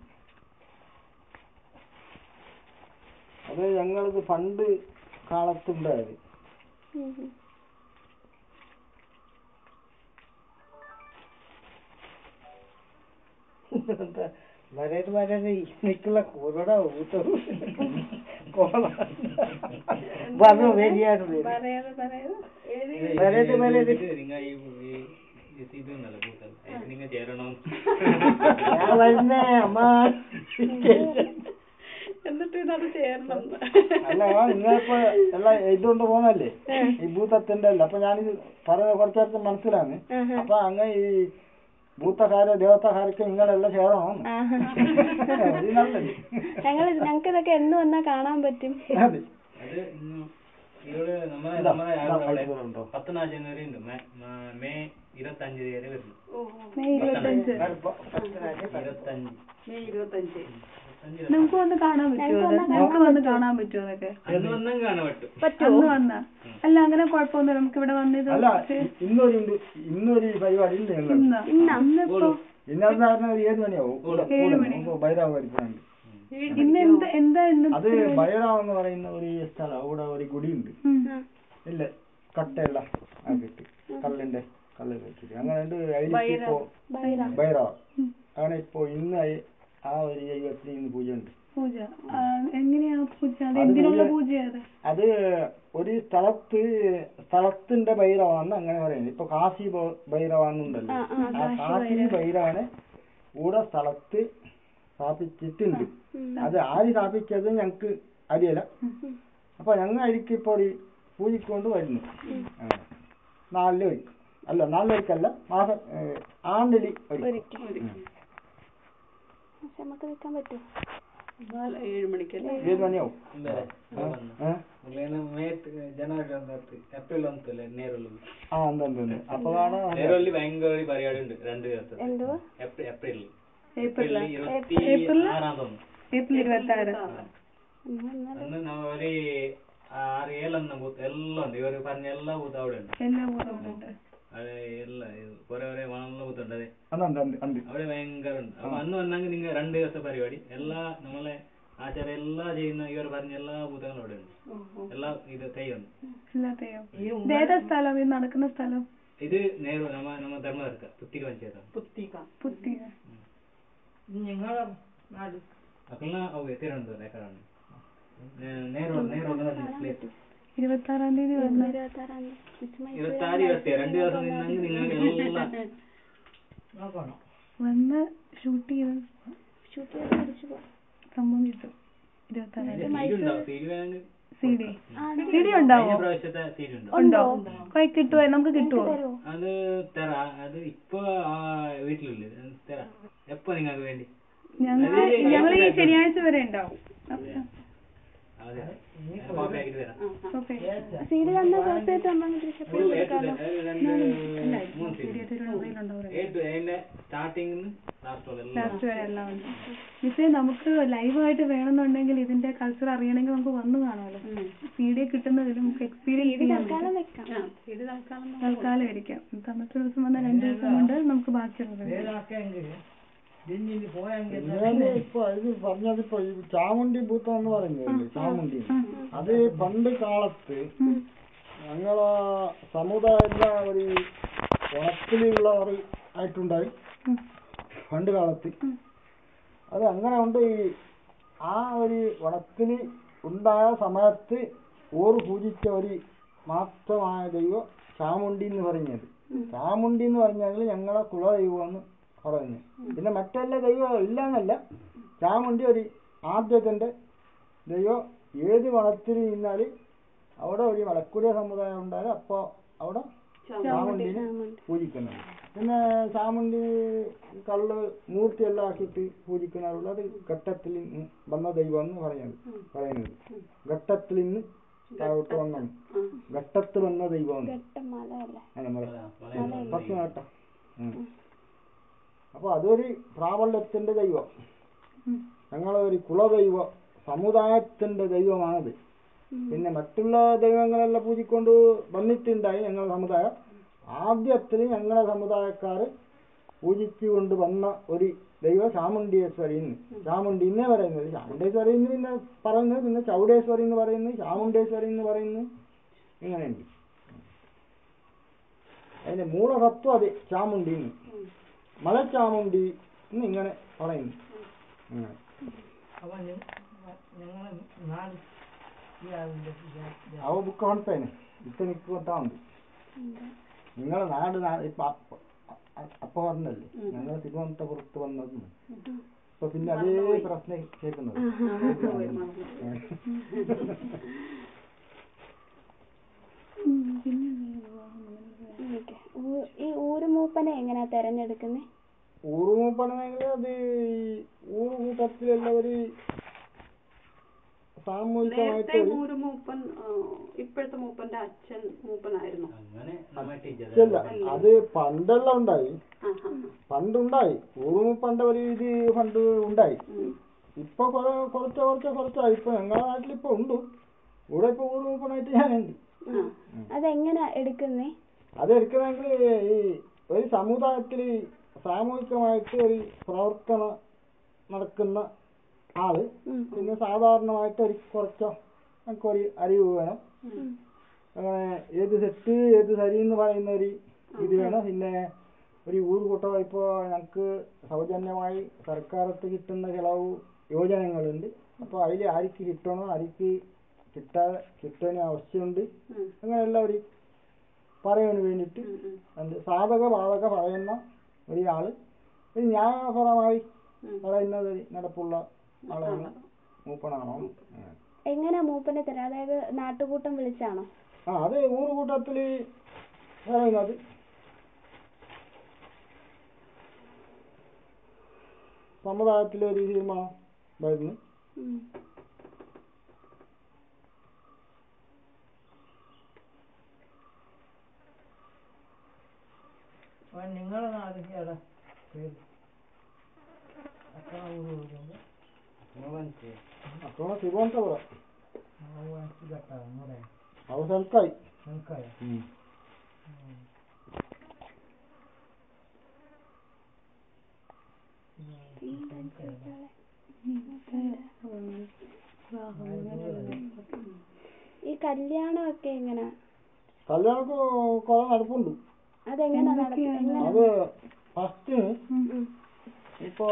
അത് ഞങ്ങൾക്ക് പണ്ട് കാലത്തുണ്ടായത് ഉം. ഉം. ಮರ್ಯಾದೆ ಮರ್ಯಾದೆ ನಿಕ್ಕಲ ಕೊರಡ ಊಟ ಬಂದು ರೆಡಿಯಾಡು പറയാതെ പറയാതെ എഴുതി ಮರ್ಯಾದೆ ಮರ್ಯಾದೆ നിങ്ങൾ ഈ ഈ- ഈ ഇതൊന്നല്ല കൂട്ടല്ല അതിന് നിങ്ങൾ ചേരണം ഞാൻ വരുന്നേ അമ്മ എന്നിട്ട് ഇതാണ് ചേരണം അല്ല നിങ്ങളിപ്പോ എല്ലാം ഇതുകൊണ്ട് പോന്നല്ലേ ഈ ഭൂതത്തിന്റെ അല്ല അപ്പൊ ഞാനിത് പറഞ്ഞ കുറച്ചു നേരത്തെ മനസ്സിലാണ് ആഹാ. അപ്പൊ അങ്ങ് ഈ ഭൂതക്കാരോ ദേവതക്കാരൊക്കെ നിങ്ങളെല്ലാം ചേരണം ആഹാ. അത് നല്ലത് ഞങ്ങൾ ഞങ്ങൾക്ക് ഇതൊക്കെ എന്ന് വന്നാ കാണാൻ പറ്റും അതെ അത് ഇന്ന് ഇവിടെ നമ്മളെ ഇതാ, നമ്മളെ ഇതാ, അവിടെ ഇത് ഉണ്ടോ? പത്തൊന്നാം ജനുവരി ഉണ്ട് മേ- മ- മെയ് ഇരുപത്തഞ്ച് വരെ വരുന്നു മെയ് ഇരുപത്തഞ്ച് ഇരുപത്തഞ്ച് മെയ് ഇരുപത്തഞ്ച് ഇരുപത്തഞ്ച് നമുക്ക് വന്ന് കാണാൻ പറ്റുമോ അത്? നമുക്ക് വന്ന് കാണാൻ പറ്റുമോ അതൊക്കെ അന്ന് വന്നും കാണാൻ പറ്റും അന്ന് വന്നാ അല്ല അങ്ങനെ കുഴപ്പമൊന്നുമില്ല നമുക്ക് ഇവിടെ വന്ന് ഇത് അല്ല ഇന്നൊരു ഉണ്ട് ഇന്നൊരു പരിപാടി ഉണ്ട് ഞങ്ങൾ ഇന്നാ ഇന്നിപ്പോ ഇന്നത്തെ പറഞ്ഞ ഒരു ഏഴ് മണിയാവും കൂടെ കൂടെ ഭൈരവ പരിപാടി ഇന്ന് എന്താ എന്താ ഇന്ന് അത് ഭൈരവ എന്ന് പറയുന്ന ഒരു സ്ഥലം അവിടെ ഒരു ഗുടിയുണ്ട് ഉം. ഇല്ല കട്ടയെല്ലാം ആക്കിയിട്ട് കല്ലിന്റെ കല്ല് വെച്ചിട്ട് അങ്ങനെ ഉണ്ട് അതിലിപ്പോ ഭൈരവ അങ്ങനെ ഇപ്പോ ഇന്ന് അയി- ആ ഒരു ദൈവത്തിന് ഇന്ന് പൂജ ഉണ്ട് പൂജ ആ, എങ്ങനെയാ പൂജ അത് അത് എന്തിനുള്ള പൂജ- പൂജയാ അത് അത് ഒരു സ്ഥലത്ത് സ്ഥലത്തിന്റെ ഭൈരവാന്ന് അങ്ങനെ പറയുന്നത് ഇപ്പൊ കാശി ഭ- ഭൈരവാന്നുണ്ടല്ലോ ആ കാശി ഭൈരവനെ കൂടെ സ്ഥലത്ത് സ്ഥാപിച്ചിട്ടുണ്ട് അത് ആര് സ്ഥാപിച്ചത് ഞങ്ങക്ക് അറിയില്ല അപ്പൊ ഞങ്ങൾ അതിലേക്ക് ഇപ്പോൾ ഈ പൂജിക്കൊണ്ട് വരുന്നു അങ്ങനെ. നാലില് ഒരിക്കൽ അല്ല നാലിലൊരിക്കല്ല മാസം ഏഹ്, ആണ്ടില് ഒരിക്കൽ ഉം. പക്ഷെ നമുക്ക് നിൽക്കാൻ പറ്റുമോ നാല് ഏഴ് മണിക്കല്ലേ ഏഴ് മണിയാവും ಬೇರೆ ആ? ಮೊದಲೇನು ಮೇ ಜನವರಿ ಒಂದು ಏಪ್ರಿಲ್ ಅಂತಲ್ಲ ನೇರಲ್ಲಿ ആ ഉണ്ട് ഉണ്ട് ഉണ്ട് അപ്പൊ കാണാൻ ನೇರಲ್ಲಿ ഭയങ്കര ഒരു പരിപാടി ഉണ്ട് രണ്ട് ദിവസത്തെ എന്തുവാ ഏപ്രിൽ ഏപ്രിൽ ഏപ്രിൽ ഏപ്രിൽ ഇരുപത്തി ആറാം തോന്നുന്നു ഏപ്രിൽ ഇരുപത്തി ആറ് അന്ന് നമ്മ ഒരു ആറ് ഏഴെണ്ണം ബൂത്ത് എല്ലാം ഉണ്ട് ഇവര് പറഞ്ഞ എല്ലാ ബൂത്ത് അവിടെ ഉണ്ട് എല്ലാ പൂജകളുണ്ട് അത് എല്ലാ ഇത് കുറെ കുറെ വളർന്ന ബൂത്ത് ഉണ്ട് അതെ ഉണ്ട് ഉണ്ട് ഉണ്ട് ഉണ്ട് അവിടെ ഭയങ്കര ഉണ്ട് അപ്പൊ അന്ന് വന്നെങ്കിൽ നിങ്ങൾ രണ്ട് ദിവസത്തെ പരിപാടി എല്ലാ നമ്മളെ ആചാരം എല്ലാം ചെയ്യുന്ന ഇവർ പറഞ്ഞ എല്ലാ ഭൂതങ്ങളും അവിടെ ഉണ്ട് എല്ലാ ഇത് തെയ്യം എല്ലാത്തെയോ ഇത് ഏതാ സ്ഥലം ഇത് നടക്കുന്ന സ്ഥലം ഇത് നേരു നമ്മ നമ്മ ധർമ്മതർക്ക പുത്തിക പഞ്ചായത്താണ് പുത്തിക പുത്തിക ഞങ്ങള നാട് അക്കല്ല ಅವು ತಿರುವನಂತಪುರ ಎಕಡಾണ് നേരോട് നേരോട് പ്ലേസ് ഇരുപത്തി ആറാം തീയതി വന്നു ഇരുപത്താറാം തീയതി ഇരുപത്താറ് ഇരുപത്തി രണ്ട് ദിവസം നിന്നെങ്കിൽ നിങ്ങൾക്ക് എല്ലാം നോക്കണം വന്ന് ഷൂട്ട് ചെയ്ത് ഷൂട്ട് ചെയ്ത് തിരിച്ചു പോകും സംഭവം കിട്ടും ഇരുപത്തി ആറാം തീയതി സീഡ് ഉണ്ടാവും സീഡ് വേണമെങ്കിൽ സി ഡി ആണോ സി ഡി ഉണ്ടാവോ കഴിഞ്ഞ പ്രാവശ്യത്തെ സീറ്റ് ഉണ്ടോ ഉണ്ടോ കൈ കിട്ടുവോ നമുക്ക് കിട്ടുവോ തരുമോ അത് തരാ അത് ഇപ്പൊ ആ വീട്ടിലില്ല തരാ എപ്പോ നിങ്ങൾക്ക് വേണ്ടി ഞങ്ങൾ ഞങ്ങൾ ഈ ശനിയാഴ്ച വരെ ഉണ്ടാവും അപ്പൊ അതെ കോപ്പി ആക്കിട്ട് തരാം ഓക്കെ സീഡ് തന്ന കോപ്പി ആയിട്ട് നമ്മൾ തിരിച്ചു ഫുൾ എ ടു സെഡ് രണ്ട് മൂന്ന് സീറ്റ് തിരുവനന്തപുരത്തുണ്ടാവും എ ടു അതിന്റെ സ്റ്റാർട്ടിംഗ് ലാസ്റ്റ് വരെ എല്ലാം ലാസ്റ്റ് വരെ എല്ലാം ഉണ്ട് മിസ്സേ നമുക്ക് ലൈവായിട്ട് വേണമെന്നുണ്ടെങ്കിൽ ഇതിന്റെ കൾച്ചർ അറിയണമെങ്കിൽ നമുക്ക് വന്നു കാണാമല്ലോ സി ഡി കിട്ടുന്നതിൽ നമുക്ക് എക്സ്പീരിയൻസ് ചെയ്യാൻ പറ്റും തൽക്കാലം വെക്കാം ആ ഇത് തൽക്കാലം നമുക്ക് തൽക്കാലം ഇരിക്കാം എന്നിട്ട് മറ്റൊരു ദിവസം വന്ന രണ്ട് ദിവസം കൊണ്ട് നമുക്ക് ബാക്കിയുള്ളത് ഞാൻ ഇപ്പൊ ഇത് പറഞ്ഞതിപ്പോ ഈ ചാമുണ്ടി ഭൂതം എന്ന് പറയുന്നില്ലേ ചാമുണ്ടി അത് പണ്ട് കാലത്ത് ഞങ്ങളെ സമുദായത്തിലെ ഒരു ഉണക്കിലുള്ളവർ ആയിട്ടുണ്ടായി പണ്ട് കാലത്ത് അത് അങ്ങനെ ഉണ്ട് ഈ ആ ഒരു ഉണക്കില് ഉണ്ടായ സമയത്ത് ഓർ പൂജിച്ച ഒരു മാത്രമായ ദൈവം ചാമുണ്ടി എന്ന് പറയുന്നത് ചാമുണ്ടി എന്ന് പറഞ്ഞാൽ ഞങ്ങളെ കുലദൈവം എന്ന് പറയുന്നു പിന്നെ മറ്റെല്ലാ ദൈവം ഇല്ല എന്നല്ല ചാമുണ്ടി ഒരു ആദ്യത്തിന്റെ ദൈവം ഏത് വനത്തിൽ നിന്നാൽ അവിടെ ഒരു മലക്കുടിയ സമുദായം ഉണ്ടായാൽ അപ്പോൾ അവിടെ ചാമുണ്ടിനെ പൂജിക്കുന്നത് പിന്നെ ചാമുണ്ടി കള്ള് മൂർത്തിയെല്ലാം ആക്കിയിട്ട് പൂജിക്കുന്നവരുള്ള അത് ഘട്ടത്തിൽ നിന്ന് വന്ന ദൈവം എന്ന് പറയുന്നത് പറയുന്നത് ഘട്ടത്തിൽ നിന്ന് താഴോട്ട് വന്ന ഘട്ടത്തിൽ വന്ന ദൈവം ഘട്ടം മലയല്ലേ നമ്മളെ പത്ത് ഘട്ടം അപ്പൊ അതൊരു പ്രാബല്യത്തിന്റെ ദൈവം ഞങ്ങളെ ഒരു കുലദൈവ സമുദായത്തിന്റെ ദൈവമാണത് പിന്നെ മറ്റുള്ള ദൈവങ്ങളെല്ലാം പൂജിക്കൊണ്ട് വന്നിട്ടുണ്ടായി ഞങ്ങളുടെ സമുദായം ആദ്യത്തിൽ ഞങ്ങളെ സമുദായക്കാര് പൂജിച്ചുകൊണ്ട് വന്ന ഒരു ദൈവം ചാമുണ്ടീശ്വരി എന്ന് ചാമുണ്ടി എന്നേ പറയുന്നത് ചാമുണ്ടേശ്വരി എന്ന് പിന്നെ പറയുന്നത് പിന്നെ ചൗഡേശ്വരി എന്ന് പറയുന്നത് ചാമുണ്ടേശ്വരി എന്ന് പറയുന്നത് ഇങ്ങനെയുണ്ട് അതിന്റെ മൂലതത്വം അത് ചാമുണ്ടി എന്ന് മലച്ചാമുണ്ടി എന്ന് ഇങ്ങനെ പറയുന്നു അങ്ങനെ അവ ബുക്ക് കാണിപ്പേനെ ഇപ്പൊ നിക്ക് കൊണ്ടാ ഉണ്ട് നിങ്ങളെ നാട് നാ- ഇപ്പൊ അപ്പ- അ- അപ്പൊ പറഞ്ഞല്ലേ ഞങ്ങൾ തിരുവനന്തപുരത്ത് വന്നത് ഇപ്പൊ പിന്നെ അതേ പ്രശ്നം കേൾക്കുന്നത് ഓക്കേ. ഊ- ഈ ഊരുമൂപ്പനെ എങ്ങനെയാ തെരഞ്ഞെടുക്കുന്നേ ഊറുമൂപ്പണെങ്കിൽ അത് ഈ ഊറുകൂട്ടത്തിലുള്ള ഒരു സാമൂഹികമായിട്ട് നേരത്തെ ഒരു ഒരു മൂപ്പൻ ആ, ഇപ്പോഴത്തെ മൂപ്പന്റെ അച്ഛൻ മൂപ്പനായിരുന്നു അങ്ങനെ നമ്മ ടീച്ചർ ഇല്ല അത് പണ്ടെല്ലാം ഉണ്ടായി ആ, ആ, ആ. പണ്ടുണ്ടായി ഊറുമൂപ്പണ്ട ഒരു ഇത് പണ്ട് ഉണ്ടായി ഇപ്പൊ കൊറ- കുറച്ച് കുറച്ച് കുറച്ചായി ഇപ്പൊ ഞങ്ങളുടെ നാട്ടിൽ ഇപ്പൊ ഉണ്ട് ഇവിടെ ഇപ്പൊ ഊറുമൂപ്പനായിട്ട് ഞാനുണ്ട് ആ. അതെങ്ങനെയാ എടുക്കുന്നേ അത് എടുക്കണമെങ്കിൽ ഈ ഒരു സമുദായത്തിൽ സാമൂഹികമായിട്ട് ഒരു പ്രവർത്തനം നടക്കുന്ന ആള് പിന്നെ സാധാരണമായിട്ട് ഒരു കുറച്ചോ നമുക്ക് ഒരു അറിവ് വേണം അങ്ങനെ ഏത് തെറ്റ് ഏത് ശരി എന്ന് പറയുന്ന ഒരു ഇത് വേണം പിന്നെ ഒരു ഊർകൂട്ടം ഇപ്പോൾ ഞങ്ങൾക്ക് സൗജന്യമായി സർക്കാരത്ത് കിട്ടുന്ന ചിലവ് യോജനകളുണ്ട് അപ്പോൾ അതിൽ ആർക്ക് കിട്ടണോ ആർക്ക് കിട്ടാ കിട്ടാൻ ആവശ്യമുണ്ട് അങ്ങനെയുള്ള ഒരു പറയാൻ വേണ്ടിയിട്ട് എന്ത് സാധക ബാധക പറയുന്ന ഒരാള് ഒരു ന്യായപരമായി പറയുന്നത് ഒരു നടപ്പുള്ള ആളാണ് മൂപ്പണാണോ അങ്ങനെ. എങ്ങനെയാ മൂപ്പനെ തരാ അതായത് നാട്ടുകൂട്ടം വിളിച്ചാണോ ആ അത് ഊറുകൂട്ടത്തില് പറയുന്നത് സമുദായത്തിലെ ഒരു തീരുമാനം വരുന്നു ഉം. നിങ്ങളെ നാട് ഏതാ പേര് അപ്പോൾ തിരുവനന്തപുരം ഘട്ടാണ് അവസരക്കായി നമുക്കായ ഈ കല്യാണമൊക്കെ എങ്ങനാ കല്യാണമൊക്കെ കുറെ നടപ്പുണ്ട് അതെങ്ങനെ നടത്തുന്നത് എങ്ങനെ അത് ഫസ്റ്റ് ഇപ്പോ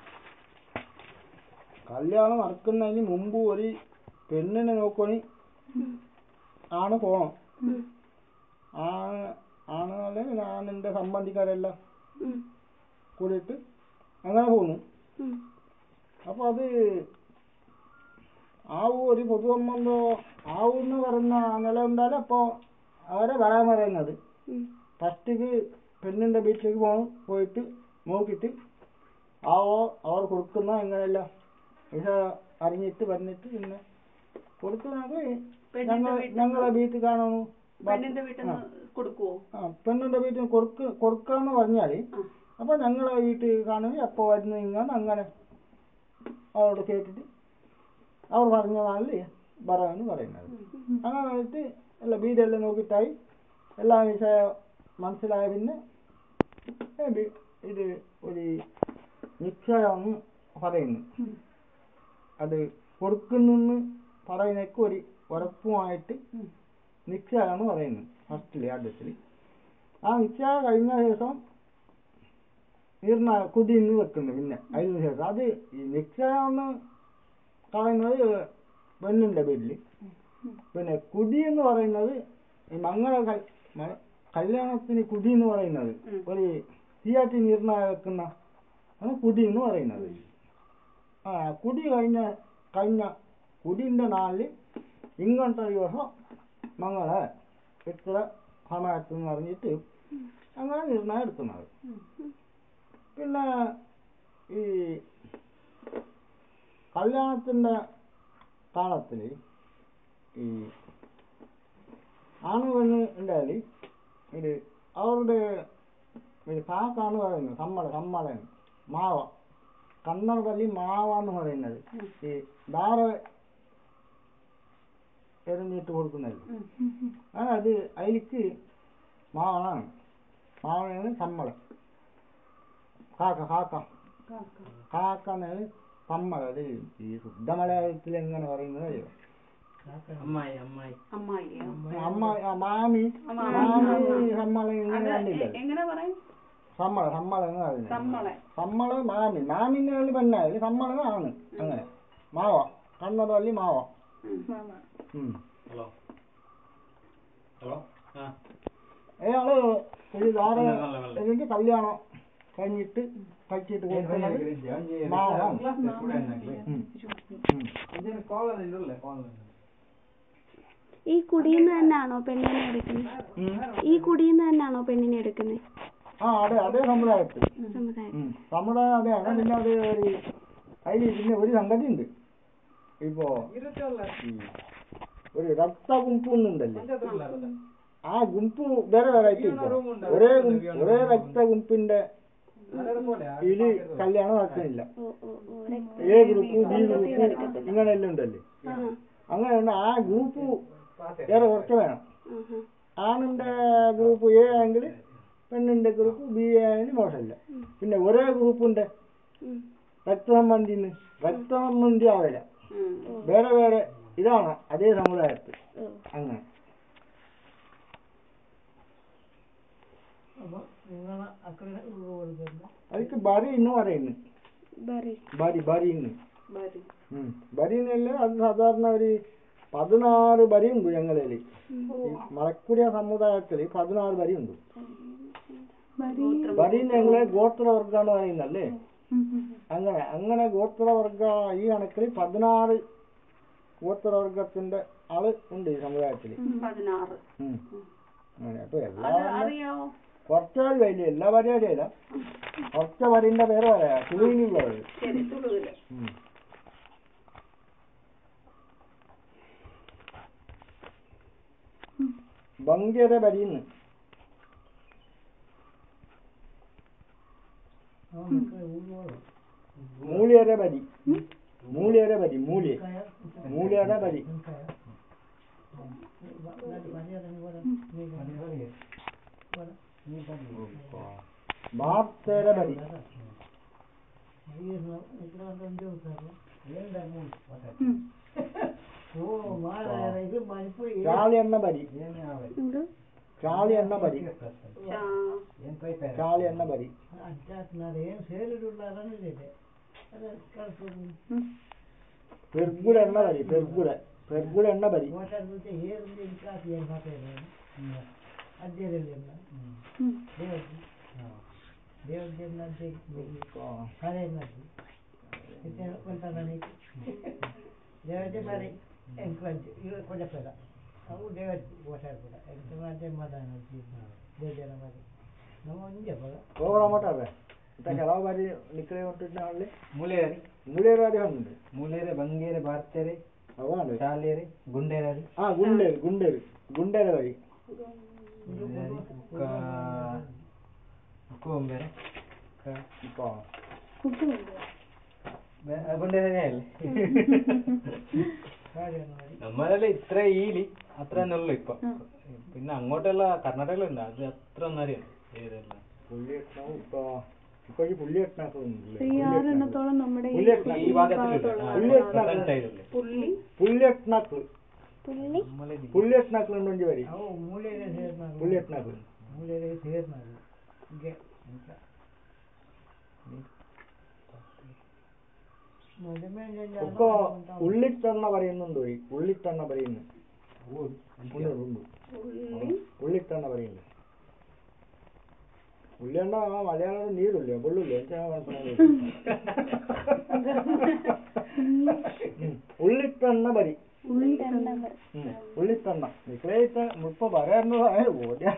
കല്യാണം നടക്കുന്നതിന് മുമ്പ് ഒരു പെണ്ണിനെ നോക്കണി ആണ് പോണം ആണ് ആണ് അല്ലെങ്കിൽ ഞാൻ എൻ്റെ സംബന്ധിക്കാരെല്ലാം ഉം. കൂടിയിട്ട് അങ്ങനെ പോന്നു ഉം. അപ്പോൾ അത് ആവു ഒരു പൊതുസംബന്ധോ ആവു എന്ന് പറയുന്ന നില ഉണ്ടാലും അപ്പോൾ അവരെ വരാൻ പറയുന്നത് ഉം. ഫസ്റ്റിക്ക് പെണ്ണിൻ്റെ വീട്ടിലേക്ക് പോകണം പോയിട്ട് നോക്കിയിട്ട് ആവോ അവർ കൊടുക്കുന്ന എങ്ങനെയല്ല പൈസ അറിഞ്ഞിട്ട് വന്നിട്ട് പിന്നെ കൊടുക്കുന്നത് ഞങ്ങൾ ഞങ്ങളെ വീട്ടിൽ കാണുന്നു പെണ്ണിന്റെ വീട്ടിൽ നിന്ന് കൊടുക്കുവോ ആ പെണ്ണിൻ്റെ വീട്ടിൽ കൊടുക്ക കൊടുക്കാന്ന് പറഞ്ഞാൽ ആ. അപ്പോൾ ഞങ്ങളെ വീട്ടിൽ കാണുമെങ്കിൽ അപ്പോൾ വരുന്ന ഇങ്ങനെ അങ്ങനെ അവരോട് കേട്ടിട്ട് അവർ പറഞ്ഞ നാളിൽ പറയാമെന്ന് പറയുന്നത് അങ്ങനെ ആയിട്ട് അല്ല വീടെല്ലാം നോക്കിയിട്ടായി എല്ലാ വിഷയം മനസ്സിലായ പിന്നെ ഏ, വി- ഇത് ഒരു നിശ്ചയമെന്ന് പറയുന്നു അത് കൊടുക്കുന്നെന്ന് പറയുന്നതൊക്കെ ഒരു ഉറപ്പുമായിട്ട് നിശ്ചയമാണ് പറയുന്നത് ഫസ്റ്റില് ആദ്യത്തിൽ ആ നിശ്ചയം കഴിഞ്ഞ ശേഷം നീർന്ന കുതിന്ന് വെക്കുന്നു പിന്നെ അതിന് ശേഷം അത് ഈ നിശ്ചയം എന്ന് പറയുന്നത് പെണ്ണിന്റെ പേരിൽ പിന്നെ കുതി എന്ന് പറയുന്നത് ഈ മംഗള കൽ- മ- കല്യാണത്തിന് കുതി എന്ന് പറയുന്നത് ഒരു തീയാറ്റി നീർന്ന വെക്കുന്ന ആണ് കുതി എന്ന് പറയുന്നത് ആ കുടി കഴിഞ്ഞ കഴിഞ്ഞ കുടിന്റെ നാളിൽ ഇങ്ങോട്ട് ഒരു ദിവസം മങ്ങളെ ഇത്ര സമയത്ത് എന്ന് പറഞ്ഞിട്ട് അങ്ങനെ നിർണയം എടുക്കുന്നത് പിന്നെ ഈ കല്യാണത്തിന്റെ താളത്തിൽ ഈ ആണ് പെണ്ണ് ഉണ്ടായാൽ ഇത് അവരുടെ ഇത് കാക്കാണ് പറയുന്നത് കമ്മള കമ്മളൻ മാവ കന്നഡದಲ್ಲಿ മാവ എന്ന് പറയുന്നത് ഈ ധാര എറിഞ്ഞിട്ട് കൊടുക്കുന്നത് ആ അത് അതിലേക്ക് മാവണാണ് മാവണാണ് കമ്മള കാക്ക കാക്ക കാക്ക എന്നാണ് കമ്മള അത് ഈ ശുദ്ധ മലയാളത്തിൽ എങ്ങനെ പറയുന്നത് അറിയോ അമ്മായി അമ്മായി അമ്മായി അമ്മ ആ, മാമി മാമി സമ്മള ഇങ്ങനെ കണ്ടില്ലല്ലോ എങ്ങനെ പറയും സമ്മള സമ്മള എന്ന് പറയുന്നത് സമ്മളെ സമ്മള മാമി മാമിന്റെ ഉള്ളിൽ പെണ്ണായാലും സമ്മള ആണ് അങ്ങനെ മാവ കണ്ണതല്ലി മാവ ഉം. ഹലോ ഹലോ ആ അയാള് ഒരു ധാര നല്ല, നല്ല, നല്ല. ഇതിന്റെ കല്യാണം കഴിഞ്ഞിട്ട് കഴിച്ചിട്ട് കൊടുക്കുന്നത് മാവ ഉം. ഉം. ഈ കുടിയിൽ തന്നെയാണോ പെണ്ണിനെ എടുക്കുന്നത് ഉം. ഈ കുടിയിൽ തന്നെയാണോ പെണ്ണിനെ എടുക്കുന്നത് ആ അതെ അതേ സമുദായത്തിൽ സമുദായം ഉം. സമുദായം അതെയാണ് പിന്നെ അത് ഒരു അതിൽ പിന്നെ ഒരു സംഗതി ഉണ്ട് ഇപ്പോ ഈ ഒരു രക്ത ഗുംപു എന്നുണ്ടല്ലേ ആ ഗുംപു വേറെ വെറൈറ്റി ഒരേ ഗും- ഒരേ രക്ത ഗുംപിന്റെ ഇതില് കല്യാണം നടക്കുന്നില്ല ഓ ഓ ഓ രക്ത- എ ഗ്രൂപ്പ് ബി ഗ്രൂപ്പ് ഇങ്ങനെയെല്ലാം ഉണ്ടല്ലേ അങ്ങനെയുണ്ട് ആ ഗ്രൂപ്പ് വേറെ കുറച്ച് വേണം ആഹാ. ആണിന്റെ ഗ്രൂപ്പ് എ ആണെങ്കിൽ പെണ്ണിന്റെ ഗ്രൂപ്പ് ബി ആണെങ്കിൽ മോശമില്ല പിന്നെ ഒരേ ഗ്രൂപ്പിന്റെ ഉം. രക്തസംബന്ധിന്ന് രക്തസംബന്ധി ആവില്ല വേറെ വേറെ ഇതാണ് അതേ സമുദായത്തിൽ ഓ അങ്ങനെ അതിക്ക് ബരി എന്ന് പറയുന്നു ബറി ബരി ബരി എന്ന് ബരി ഉം. ബരി എന്നല്ല അത് സാധാരണ ഒരു പതിനാറ് ബരി ഉണ്ട് ഞങ്ങളിൽ ഈ മലക്കുടിയ സമുദായത്തിൽ പതിനാറ് ബരി ഉണ്ട് ബരി ഞങ്ങളെ ഗോത്രവർഗാന്ന് പറയുന്നല്ലേ അങ്ങനെ അങ്ങനെ ഗോത്രവർഗ ഈ കണക്കിൽ പതിനാറ് ഗോത്രവർഗത്തിന്റെ ആള് ഉണ്ട് ഈ സമുദായത്തിൽ പതിനാറ് അങ്ങനെ അപ്പൊ എല്ലാ അത് അറിയാവോ കുറച്ചാൽ വലിയ എല്ലാ പരിപാടിയല്ല കുറച്ച വരിന്റെ പേര് പറയാ തുണിയിലുള്ളത് ശരി തുളുവില് ബംഗ്യര ബരിന്ന് മൂലിയര ബരി മൂലിയര ബരി മൂലിയ മൂലിയര ബരി ബാർത്തേര ബരി ചാളി എണ്ണ ബരി എന്ത് ചാളി എണ്ണ ബരി ചാ- ചാളി എണ്ണ ബരി പെർഗുಡ എണ്ണ ബരി പെർഗുಡ പെർഗുಡ എണ്ണ ബരി ದೇವತೆ ಬಾರಿ ಎಂಕ್ರಂಚ್ ಇದು ಕೊಡಪೆರ ಅವು ದೇವತೆ ಓಸಾಡ್ಬಿಡ ಎಂಕ್ರಂಚೆ ಮದಾನ ದೇವರ ಬಾರಿ ನಾವು ಒಂದೇ ಬರ ಓವರ ಮಾತಾಡ್ರೆ ಇಂಥ ಕೆಲವು ಬಾರಿ ನಿಕ್ಕಳೆ ಹೊಂಟಿದ್ದ ಅಲ್ಲಿ ಮೂಲೇರಿ ಮುಳೇರಾದಿ ಹಣ್ಣು ಮೂಲೇರೆ ಬಂಗೇರೆ ಬಾರ್ತೆರೆ ಅವಾನು ಶಾಲೇರಿ ಗುಂಡೇರಿ ಹಾ ಗುಂಡೇರು ಗುಂಡೇರು ಗುಂಡೇರ ಬರಿ ಕೋಂಬೇರೆ ಇಪ್ಪ കുക്ക് വേണ്ടോ ಗುಂಡೇರೇ ಅಲ್ಲ നമ്മളെല്ലാം ഇത്ര ഈലി അത്ര തന്നെ ഉള്ളു ഇപ്പൊ പിന്നെ അങ്ങോട്ടെല്ല കർണാടകയിലുണ്ട് അത് അത്ര ഒന്നും അറിയാം ഏതെല്ലാം പുള്ളി എട്ടണവും ഇപ്പൊ ഇപ്പൊ ഈ പുള്ളി എട്ടണാക്കുന്നുണ്ടല്ലേ ഈ ആറെണ്ണത്തോളം നമ്മുടെ ഈ പുള്ളി എട്ടണ ഈ ഭാഗത്തിലുണ്ട് പുള്ളി എട്ടണാക്ക് സൈഡില് പുള്ളി പുള്ളി എട്ടണാക്ക് പുള്ളി നമ്മളെ പുള്ളി എട്ടണാക്കുന്നുണ്ട് ಒಂಜಿ ಬರಿ ಅವು ಮೂಲೆಗೆ ಸೇರ್ನಾಗ പുള്ളി എട്ടണാക്ക് ಮೂಲೆಗೆ ಸೇರ್ನಾಗ ಹೀಗೆ ಅಂತ മധുമേൻ്റെ ഇപ്പൊ ഉള്ളിത്തെണ്ണ പറയുന്നുണ്ട് പോയി ഉള്ളിത്തെണ്ണ പറയുന്നു ഉണ്ട് ഉണ്ട് ഉള്ളിത്തെണ്ണ പറയുന്നു ഉള്ളിയണ്ട ആ മലയാളം നീരില്ല പൊള്ളില്ല എനിക്ക് ഉള്ളിത്തെണ്ണ പരി ഉള്ളിത്തണ്ടവർ ഉം. ഉള്ളിത്തെണ്ണ നിക്കളേത്ത ഇപ്പൊ പറയാറുള്ളതായ ഓടിയ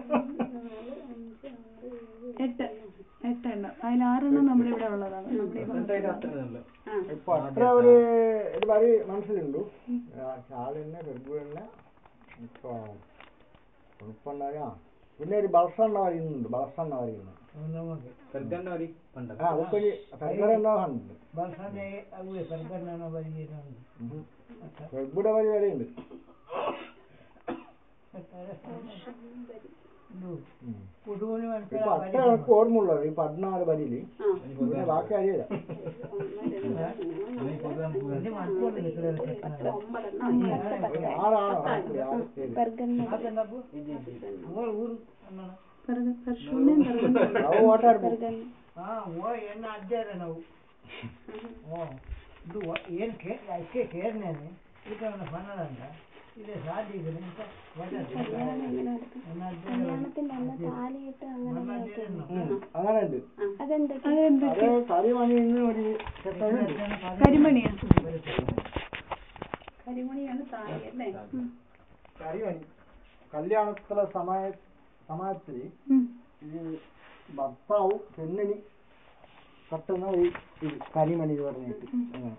എട്ട് എട്ടെണ്ണം അതിൽ ആറെണ്ണം നമ്മുടെ ഇവിടെ ഉള്ളതാണ് നമ്മുടെ ഈ ഭാഗത്ത്. അത്ര ഉള്ളു ഇപ്പൊ അത്ര ഒരു ഒരു പരി മനസ്സിലുണ്ട് ചാളെണ്ണ പെരുമ്പുഴെണ്ണ ഇപ്പൊ ഉൾപ്പെണ്ണ പിന്നെ ഒരു ബൾസെണ്ണ പറയുന്നുണ്ട് ബൾസെണ്ണ പറയുന്നു ನಮಗೆ പെർഗണ്ട വരി പണ്ടത് ആ അതൊക്കെ ഒരു പെരുമ്പുഴ എണ്ണ കണ്ടിട്ടുണ്ട് ಬಲ್ಸನೆ ಅವು ಸರ್ಗಣ್ಣ ಬರಿಗೆ ನಮ್ದು പെരുമ്പുഴ വരി വരെയുണ്ട് ಇದು ഉം. പുതുവിന് ഇപ്പൊ അത്ര എനിക്ക് ഓർമ്മയുള്ളത് ഈ പതിനാറ് വരിയില് പിന്നെ ബാക്കി അറിയില്ല ಇದು ಮಾಡ್ಕೊಂಡಿಲ್ಲ ಕೆಲವರು ഒരു ആറാണോ ആറ് ആറ് പേര് ಬರ್ಗನ್ನ ಊರು ಊರು ಅಣ್ಣ പെർഗ- പെർഷൂനെയും പെർഗന്നയും. ನಾವು ಓಟಾಡ್ಬೋದು ಬರ್ಗನ್ನ ಹಾ ಓ ಎಣ್ಣ ಅಜ್ಜಾರ ನಾವು ಓ ಇದು ಏನು ಕೇ ಅಕ್ಕೆ ಕೇರ್ನೇನೆ ಇದನ್ನ ಪನ್ನಡ ಅಂತ ഇത് സാധിക്കും ಅಂತ കല്യാണം എങ്ങനെ നടക്കും കല്യാണത്തിന്റെ അന്ന് താലിയിട്ട് അങ്ങനെ ഉം, അങ്ങനെ ഉണ്ട് അതെന്തൊക്കെ അതെന്താ അത് കറി വാങ്ങിന്ന് ഒരു ചെറുതുണ്ട്. കരിമണിയാ കരിമണിയാണ് താലി അല്ലേ കറി വാങ്ങി കല്യാണത്തിലെ സമയ സമയത്തിൽ ഉം. ഈ ഭർത്താവ് പെണ്ണിന് കട്ടുന്ന ഒരു ഇത് കരിമണി എന്ന് പറഞ്ഞിട്ട് അങ്ങനെ.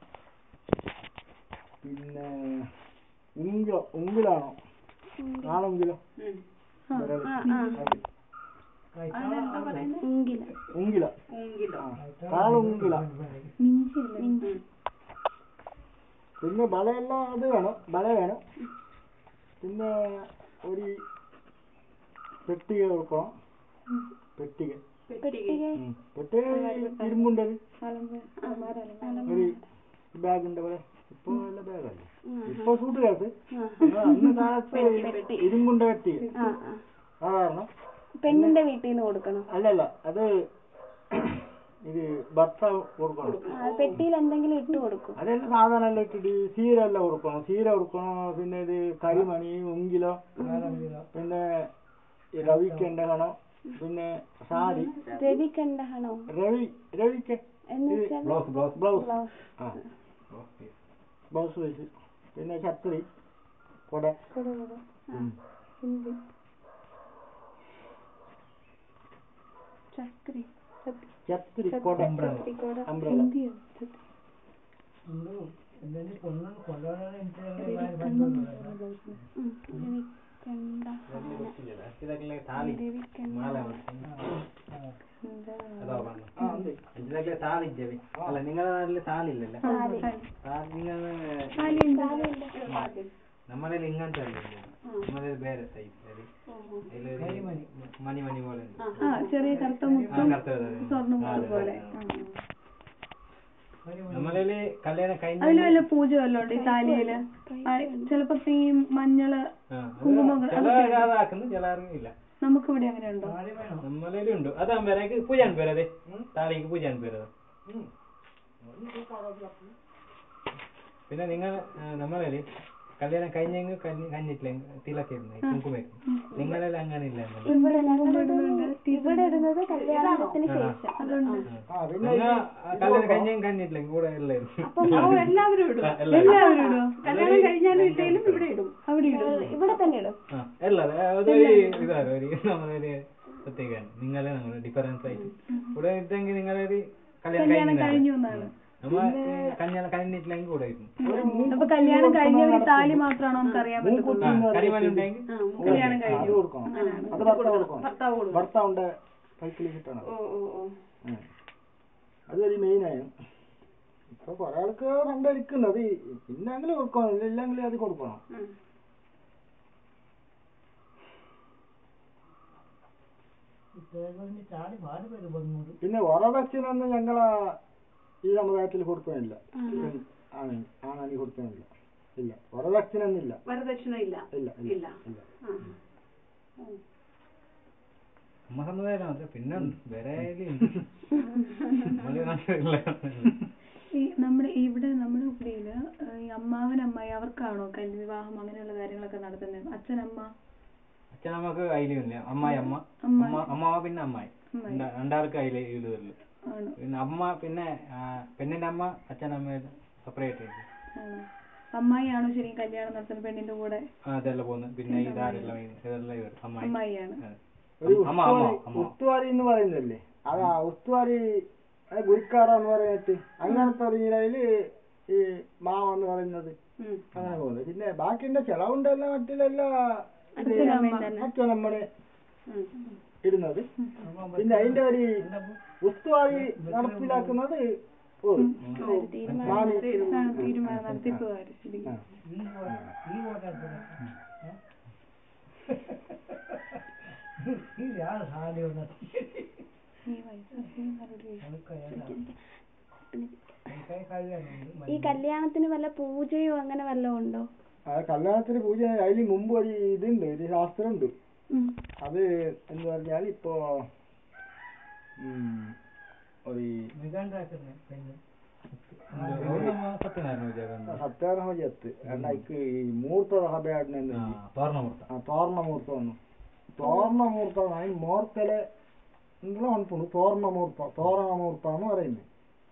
പിന്നെ ഉങ്കിലോ ഉങ്കിലാണോ നാളെങ്കിലോ വിരല്. അത്. ഉങ്കില ഉങ്കില ഊങ്കിലോ കാളുങ്കില മിഞ്ചിയല്ലേ പിന്നെ ബലയെല്ലാം അത് വേണം ബല വേണം പിന്നെ ഒരു പെട്ടിക കൊടുക്കണം പെട്ടിക പെട്ടിക ഉം. പെട്ടിക ഇരുമ്പുണ്ടത് ഒരു ബാഗുണ്ട് പോലെ ഇപ്പൊ നല്ല ബാഗല്ലേ ഇപ്പൊ സൂട്ട് കേസ് അന്ന് കാലത്ത് ഇരുമ്പുണ്ട പെട്ടിക ആ ആ അതാണ് പെണ്ണിന്റെ വീട്ടിൽ നിന്ന് കൊടുക്കണം അല്ലല്ല അത് ഇത് ഭർത്താവ് കൊടുക്കണം ആ, പെട്ടിയിൽ എന്തെങ്കിലും ഇട്ട് കൊടുക്കും അതെല്ലാം സാധാരണ എല്ലാം ഇട്ടിട്ട് സീര എല്ലാം കൊടുക്കണം സീര കൊടുക്കണം പിന്നെ ഇത് കരിമണി ഉങ്കിലോ പിന്നെ ഈ രവിക്കണ്ട കണം പിന്നെ സാരി രവി കണ്ടഹണോ രവി രവിക്ക് എന്ന് വെച്ചാൽ ബ്ലൗസ് ബ്ലൗസ് ബ്ലൗസ് ബ്ലൗസ് ആ ബ്ലൗസ് വെച്ച് പിന്നെ ഛത്രി കൊട കൊടു കൊടു ഉം. ഹിന്ദി ചക്രി ഛത്രി കൊട ചത്തിക്കോട് അംബ്രല ഹിന്ദിയോ ಒಂದು ಇದರಲ್ಲಿ ಒಂದೊಂದು ಕೊಳ್ಳೋಣ ಅಂತ രവി കണ്ടഹണ ഇതൊക്കെ താലി രവി കണ്ട മാല അതോ പറഞ്ഞു ആ ഉണ്ട് ഇതൊക്കെ താലി ജവി അല്ല നിങ്ങളുടെ നാട്ടില് താലി ഇല്ലല്ലോ താലി താലി നിങ്ങൾ നമ്മളെ ഇങ്ങനത്തെ അല്ലേ നമ്മളെ വേറെ ടൈപ്പ് അതിലൊരു മണി മണി പോലെ ഉണ്ട് ആ ചെറിയ കറുത്ത ആ മുത്തും കറുത്തത് സ്വർണ്ണ ആ, മുത്ത് അതെ, പോലെ അതെ. നമ്മളതില് കല്യാണം കഴിഞ്ഞ അതിൽ വല്ല പൂജ വല്ലതും ഉണ്ട് ഈ താലിയില് ആ, ചിലപ്പോ ഈ മഞ്ഞള് ആ, അത് കുങ്കുമം ചിലവര് അതാക്കുന്നു ചിലവർക്ക് ഇല്ല നമുക്ക് ഇവിടെ അങ്ങനെ ഉണ്ടോ നമ്മളിലും ഉണ്ട് അതാകുമ്പോഴേക്ക് പൂജാൻ പേരത് താലിക്ക് പൂജാൻ പേരത് പിന്നെ നിങ്ങൾ നമ്മളതില് കല്യാണം കഴിഞ്ഞെങ്കിൽ കഴിഞ്ഞിട്ടില്ല തിലക്കായിരുന്നു കുങ്കുമായിരുന്നു നിങ്ങളെല്ലാം അങ്ങനെ ഇല്ല ഇവിടെ ഞങ്ങളിത് ഇവിടെ ഇടുന്നത് കല്യാണത്തിന് ശേഷം ആ പിന്നെ നിങ്ങ കല്യാണം കഴിഞ്ഞെങ്കിൽ കഴിഞ്ഞിട്ടില്ല കൂടെ എല്ലായിരുന്നു അപ്പം ഓ, എല്ലാവരും ഇടും എല്ലാവരും ഇടോ കല്യാണം കഴിഞ്ഞാലും ഇല്ലേലും ഇവിടെ ഇടും അവിടെ ഇടും ഇവിടെ തന്നെ ഇടും ആ എല്ലാരും അതൊരു ഇതാണ് ഒരു നമ്മളൊരു പ്രത്യേകമാണ് നിങ്ങളെ നമ്മൾ ഡിഫറൻസ് ആയിട്ട് ഇവിടെ ഇട്ടെങ്കിൽ നിങ്ങളൊരു കല്യാണം കല്യാണം കഴിഞ്ഞു കഴിഞ്ഞു എന്നാണ് നമ്മ കല്യാണം കഴിഞ്ഞിട്ടില്ലെങ്കിൽ കൂടെ ആയിരുന്നു അപ്പൊ കല്യാണം കഴിഞ്ഞവര് താലി മാത്രമാണോ നമുക്ക് അറിയാൻ പറ്റും കരിമല ഉണ്ടെങ്കിൽ കല്യാണം അത് കഴിഞ്ഞു കൊടുക്കണം അത് ഭർത്താവ് കൊടുക്കണം ഭർത്താവ് കൊടുക്കും ഭർത്താവിന്റെ കൈക്കിൽ കിട്ടണം ഓ ഓ ഓ ഉം. അതൊരു മെയിനാണ് ഇപ്പൊ കുറെ ആൾക്ക് കണ്ടിരിക്കുന്നത് ഇന്നെങ്കിലും കൊടുക്കണം ഇല്ലെങ്കിൽ അത് കൊടുക്കണം ഉം. ഇത്രയും ചാടി പാടി വരും വന്നത് പിന്നെ വറദക്ഷിണൊന്നും ഞങ്ങളെ ഈ സമുദായത്തിൽ കൊടുക്കുന്നില്ല ആണ് ആണാനി കൊടുക്കുന്നില്ല ഇല്ല വറദക്ഷിണ ഒന്നുമില്ല വരദക്ഷിണ ഇല്ല ഇല്ല ഇല്ല. ഇല്ല ഇല്ല ആ. നമ്മ സമുദായം മാത്രം പിന്നെ ഉണ്ട്. വേറെ ആയാലും ഉണ്ട്. നമ്മള് നാട്ടിലില്ല. ഈ നമ്മുടെ ഇവിടെ നമ്മുടെ ഉള്ളില് ഈ അമ്മാവൻ അമ്മായി അവർക്കാണോ കല്യാണ വിവാഹം അങ്ങനെയുള്ള കാര്യങ്ങളൊക്കെ നടത്തുന്നത് അച്ഛൻ അമ്മ അച്ഛൻ നമുക്ക് അയിലില്ല അമ്മായി അമ്മ അമ്മായി. അമ്മ അമ്മാവ പിന്നെ അമ്മായി അമ്മായി. രണ്ടാ- രണ്ടാൾക്ക് അയില് ഇടുതല്ലോ ആണോ പിന്നെ അമ്മ പിന്നെ ആ, പെണ്ണിന്റെ അമ്മ അച്ഛൻ അമ്മ സെപ്പറേറ്റ് ആയിട്ട് ആണോ അമ്മായിയാണോ ശരിക്കും കല്യാണം നടത്തുന്ന പെണ്ണിന്റെ കൂടെ ആ, അതെല്ലാം പോകുന്നു പിന്നെ ഇതാരെല്ലാം ഇതെല്ലാം ഇവർ അമ്മായി അമ്മായിയാണ് അതെ. ഒരു അമ്മ അമ്മ ഉസ്തുവാരി അമ്മ ഉസ്തുവാരി എന്ന് പറയുന്നില്ലേ അതാ ഉസ്തുവാരി അത് ഗുരിക്കാറാന്ന് പറഞ്ഞിട്ട് അങ്ങനത്തെ ഒരു നിലയില് ഈ മാവ എന്ന് പറയുന്നത് ഉം. അങ്ങനെ പോകുന്നത് പിന്നെ ബാക്കിന്റെ ചെലവുണ്ടെല്ലാം മറ്റിലെല്ലാം ഇത് അച്ഛനമ്മനെ ഉം. ഇടുന്നത് പിന്നെ അതിന്റെ ഒരു ഉസ്തുവാരി നടപ്പിലാക്കുന്നത് ഒരു മാമി ആ, തീരുമാനം നടത്തിപ്പുകാര് ശരിക്കും ഈ ഓ- ഈ ഓട്ടത്തിൽ ഈ ಯಾರು ಸಾಲಿ ഈ വയസ്സ് കൈ കല്യാണം ഈ കല്യാണത്തിന് വല്ല പൂജയോ അങ്ങനെ വല്ലതും ഉണ്ടോ ആ കല്യാണത്തിന് പൂജ അതിന് മുമ്പ് ഒരു ഇതുണ്ട് ഒരു ശാസ്ത്രമുണ്ട് ഉം. അത് എന്ന് പറഞ്ഞാൽ ഇപ്പോ ഉം, ഒരു മികണ്ടാക്കുന്ന പെണ്ണ് സത്യനാരായണ പൂജ കണ്ടു. സത്യാഗ്രഹ ചത്ത് അതിക്ക് ഈ മൂർത്ത സഭയാടിനെ ആ, തോരണമുഹൂർത്തം ആ തോർണമൂർത്തം വന്നു തോർണമൂർത്തം അതിന് മോർത്തലെ എന്തെല്ലാം അನುಪುಣು തോർണമൂർത്ത തോരണമൂർത്ത എന്ന് പറയുന്നത്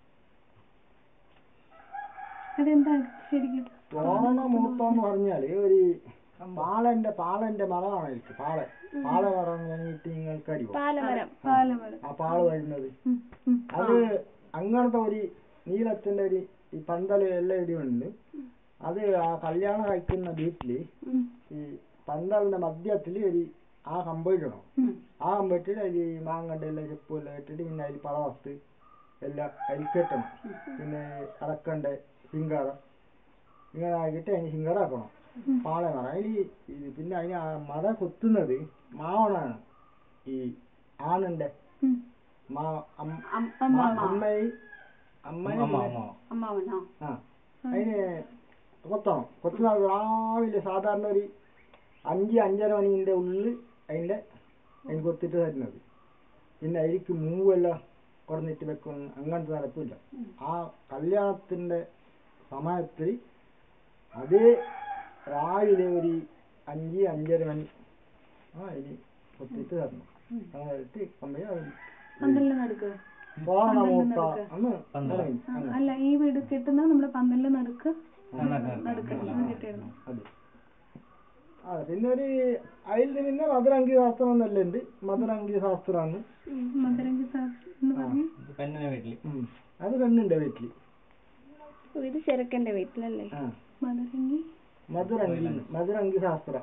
അതെന്താണ് ശരിക്കും തോരണമൂർത്തം എന്ന് പറഞ്ഞാല് ഒരു പാളന്റെ പാളന്റെ മരമാണ് എനിക്ക് പാള പാള മരം കഴിഞ്ഞിട്ട് നിങ്ങൾക്ക് അറിയോ പാലമരം പാലമരം ആ പാള് വരുന്നത് ഉം, ഉം. അത് അങ്ങനത്തെ ഒരു നീളത്തിന്റെ ഒരു ഈ പന്തല് എല്ലാം ഇടിയുണ്ട് അത് ആ കല്യാണം കഴിക്കുന്ന വീട്ടില് ഉം. ഈ പന്തലിന്റെ മധ്യത്തില് ഒരു ആ കമ്പിടണം ആ കമ്പിട്ടിൽ അതിൽ ഈ മാങ്ങണ്ട എല്ലാം ചെപ്പും എല്ലാം ഇട്ടിട്ട് പിന്നെ അതിൽ പളവത്ത് എല്ലാം അതിൽ കെട്ടണം പിന്നെ അടക്കണ്ട സിംഗാറ ഇങ്ങനെ ആക്കിയിട്ട് അതിന് സിംഗറാക്കണം പാള മറ അതിൽ ഇത് പിന്നെ അതിന് ആ മറ കൊത്തുന്നത് മാവണാണ് ഈ ആണിന്റെ ഉം. മാ അം- അം- മാ- അമ്മയി അമ്മയും അമ്മ പിന്നെ- അമ്മ അമ്മാവനോ ആ അതിന് കൊത്തണം കൊത്തുന്നത് രാവിലെ സാധാരണ ഒരു അഞ്ച് അഞ്ചര മണിന്റെ ഉള്ളിൽ അതിന്റെ അതിന് കൊത്തിട്ട് തരുന്നത് പിന്നെ അതിലേക്ക് മൂവെല്ലാം കുറഞ്ഞിട്ട് വെക്കും അങ്ങനത്തെ നടപ്പില്ല ആ കല്യാണത്തിന്റെ സമയത്ത് അതേ രാവിലെ ഒരു അഞ്ച് അഞ്ചര മണി ആ ഇനി കൊത്തിട്ട് തരണം അങ്ങനെ ഇട്ട് അമ്മയെ പന്തലിന് നടുക്ക് തോരണമൂർത്ത അന്ന് പന്തല്. പറയും. ആ, അല്ല ഈ വീട് കെട്ടുന്നത് നമ്മുടെ പന്തലിന് നടുക്ക് നടുക്ക്. നടുക്ക് കെട്ടിയിരുന്നു അതെ ആ പിന്നെ ഒരു അതിൽ പിന്നെ മധുരംഗി ശാസ്ത്രം എന്നല്ല ഉണ്ട് മധുരംഗി ശാസ്ത്രമാണ് മധുരങ്കി ശാസ്ത്രം എന്ന് പറഞ്ഞ് ഇത് പെണ്ണിന്റെ വീട്ടില് ഉം. അത് പെണ്ണുണ്ട് വീട്ടില് ഓ, ഇത് ചെറുക്കന്റെ വീട്ടിലല്ലേ ആ മധുരങ്കി മധുരംഗി മധുരംഗി ശാസ്ത്രം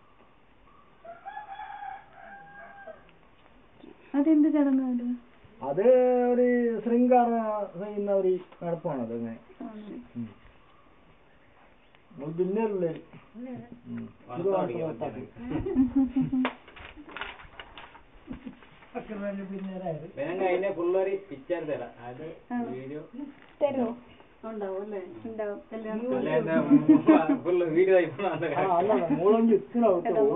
അതെന്ത് ചടങ്ങാണ് അത് ഒരു ശൃംഗാര ചെയ്യുന്ന ഒരു നടപ്പാണ് അത് അങ്ങനെ ഉം. അത് പിന്നെ ഉള്ളത് ഇത് മാത്രം പക്കമേല് പിന്നേരായത് വേണമെങ്കിൽ അതിന്റെ ഫുള്ളൊരു പിക്ചർ തരാം അത് വീഡിയോ തരുമോ ഉണ്ടാവും അല്ലേ ഉണ്ടാവും ഫുള്ള് വീഡിയോ ആ അല്ല മൂളഞ്ച് ഇത്തിരി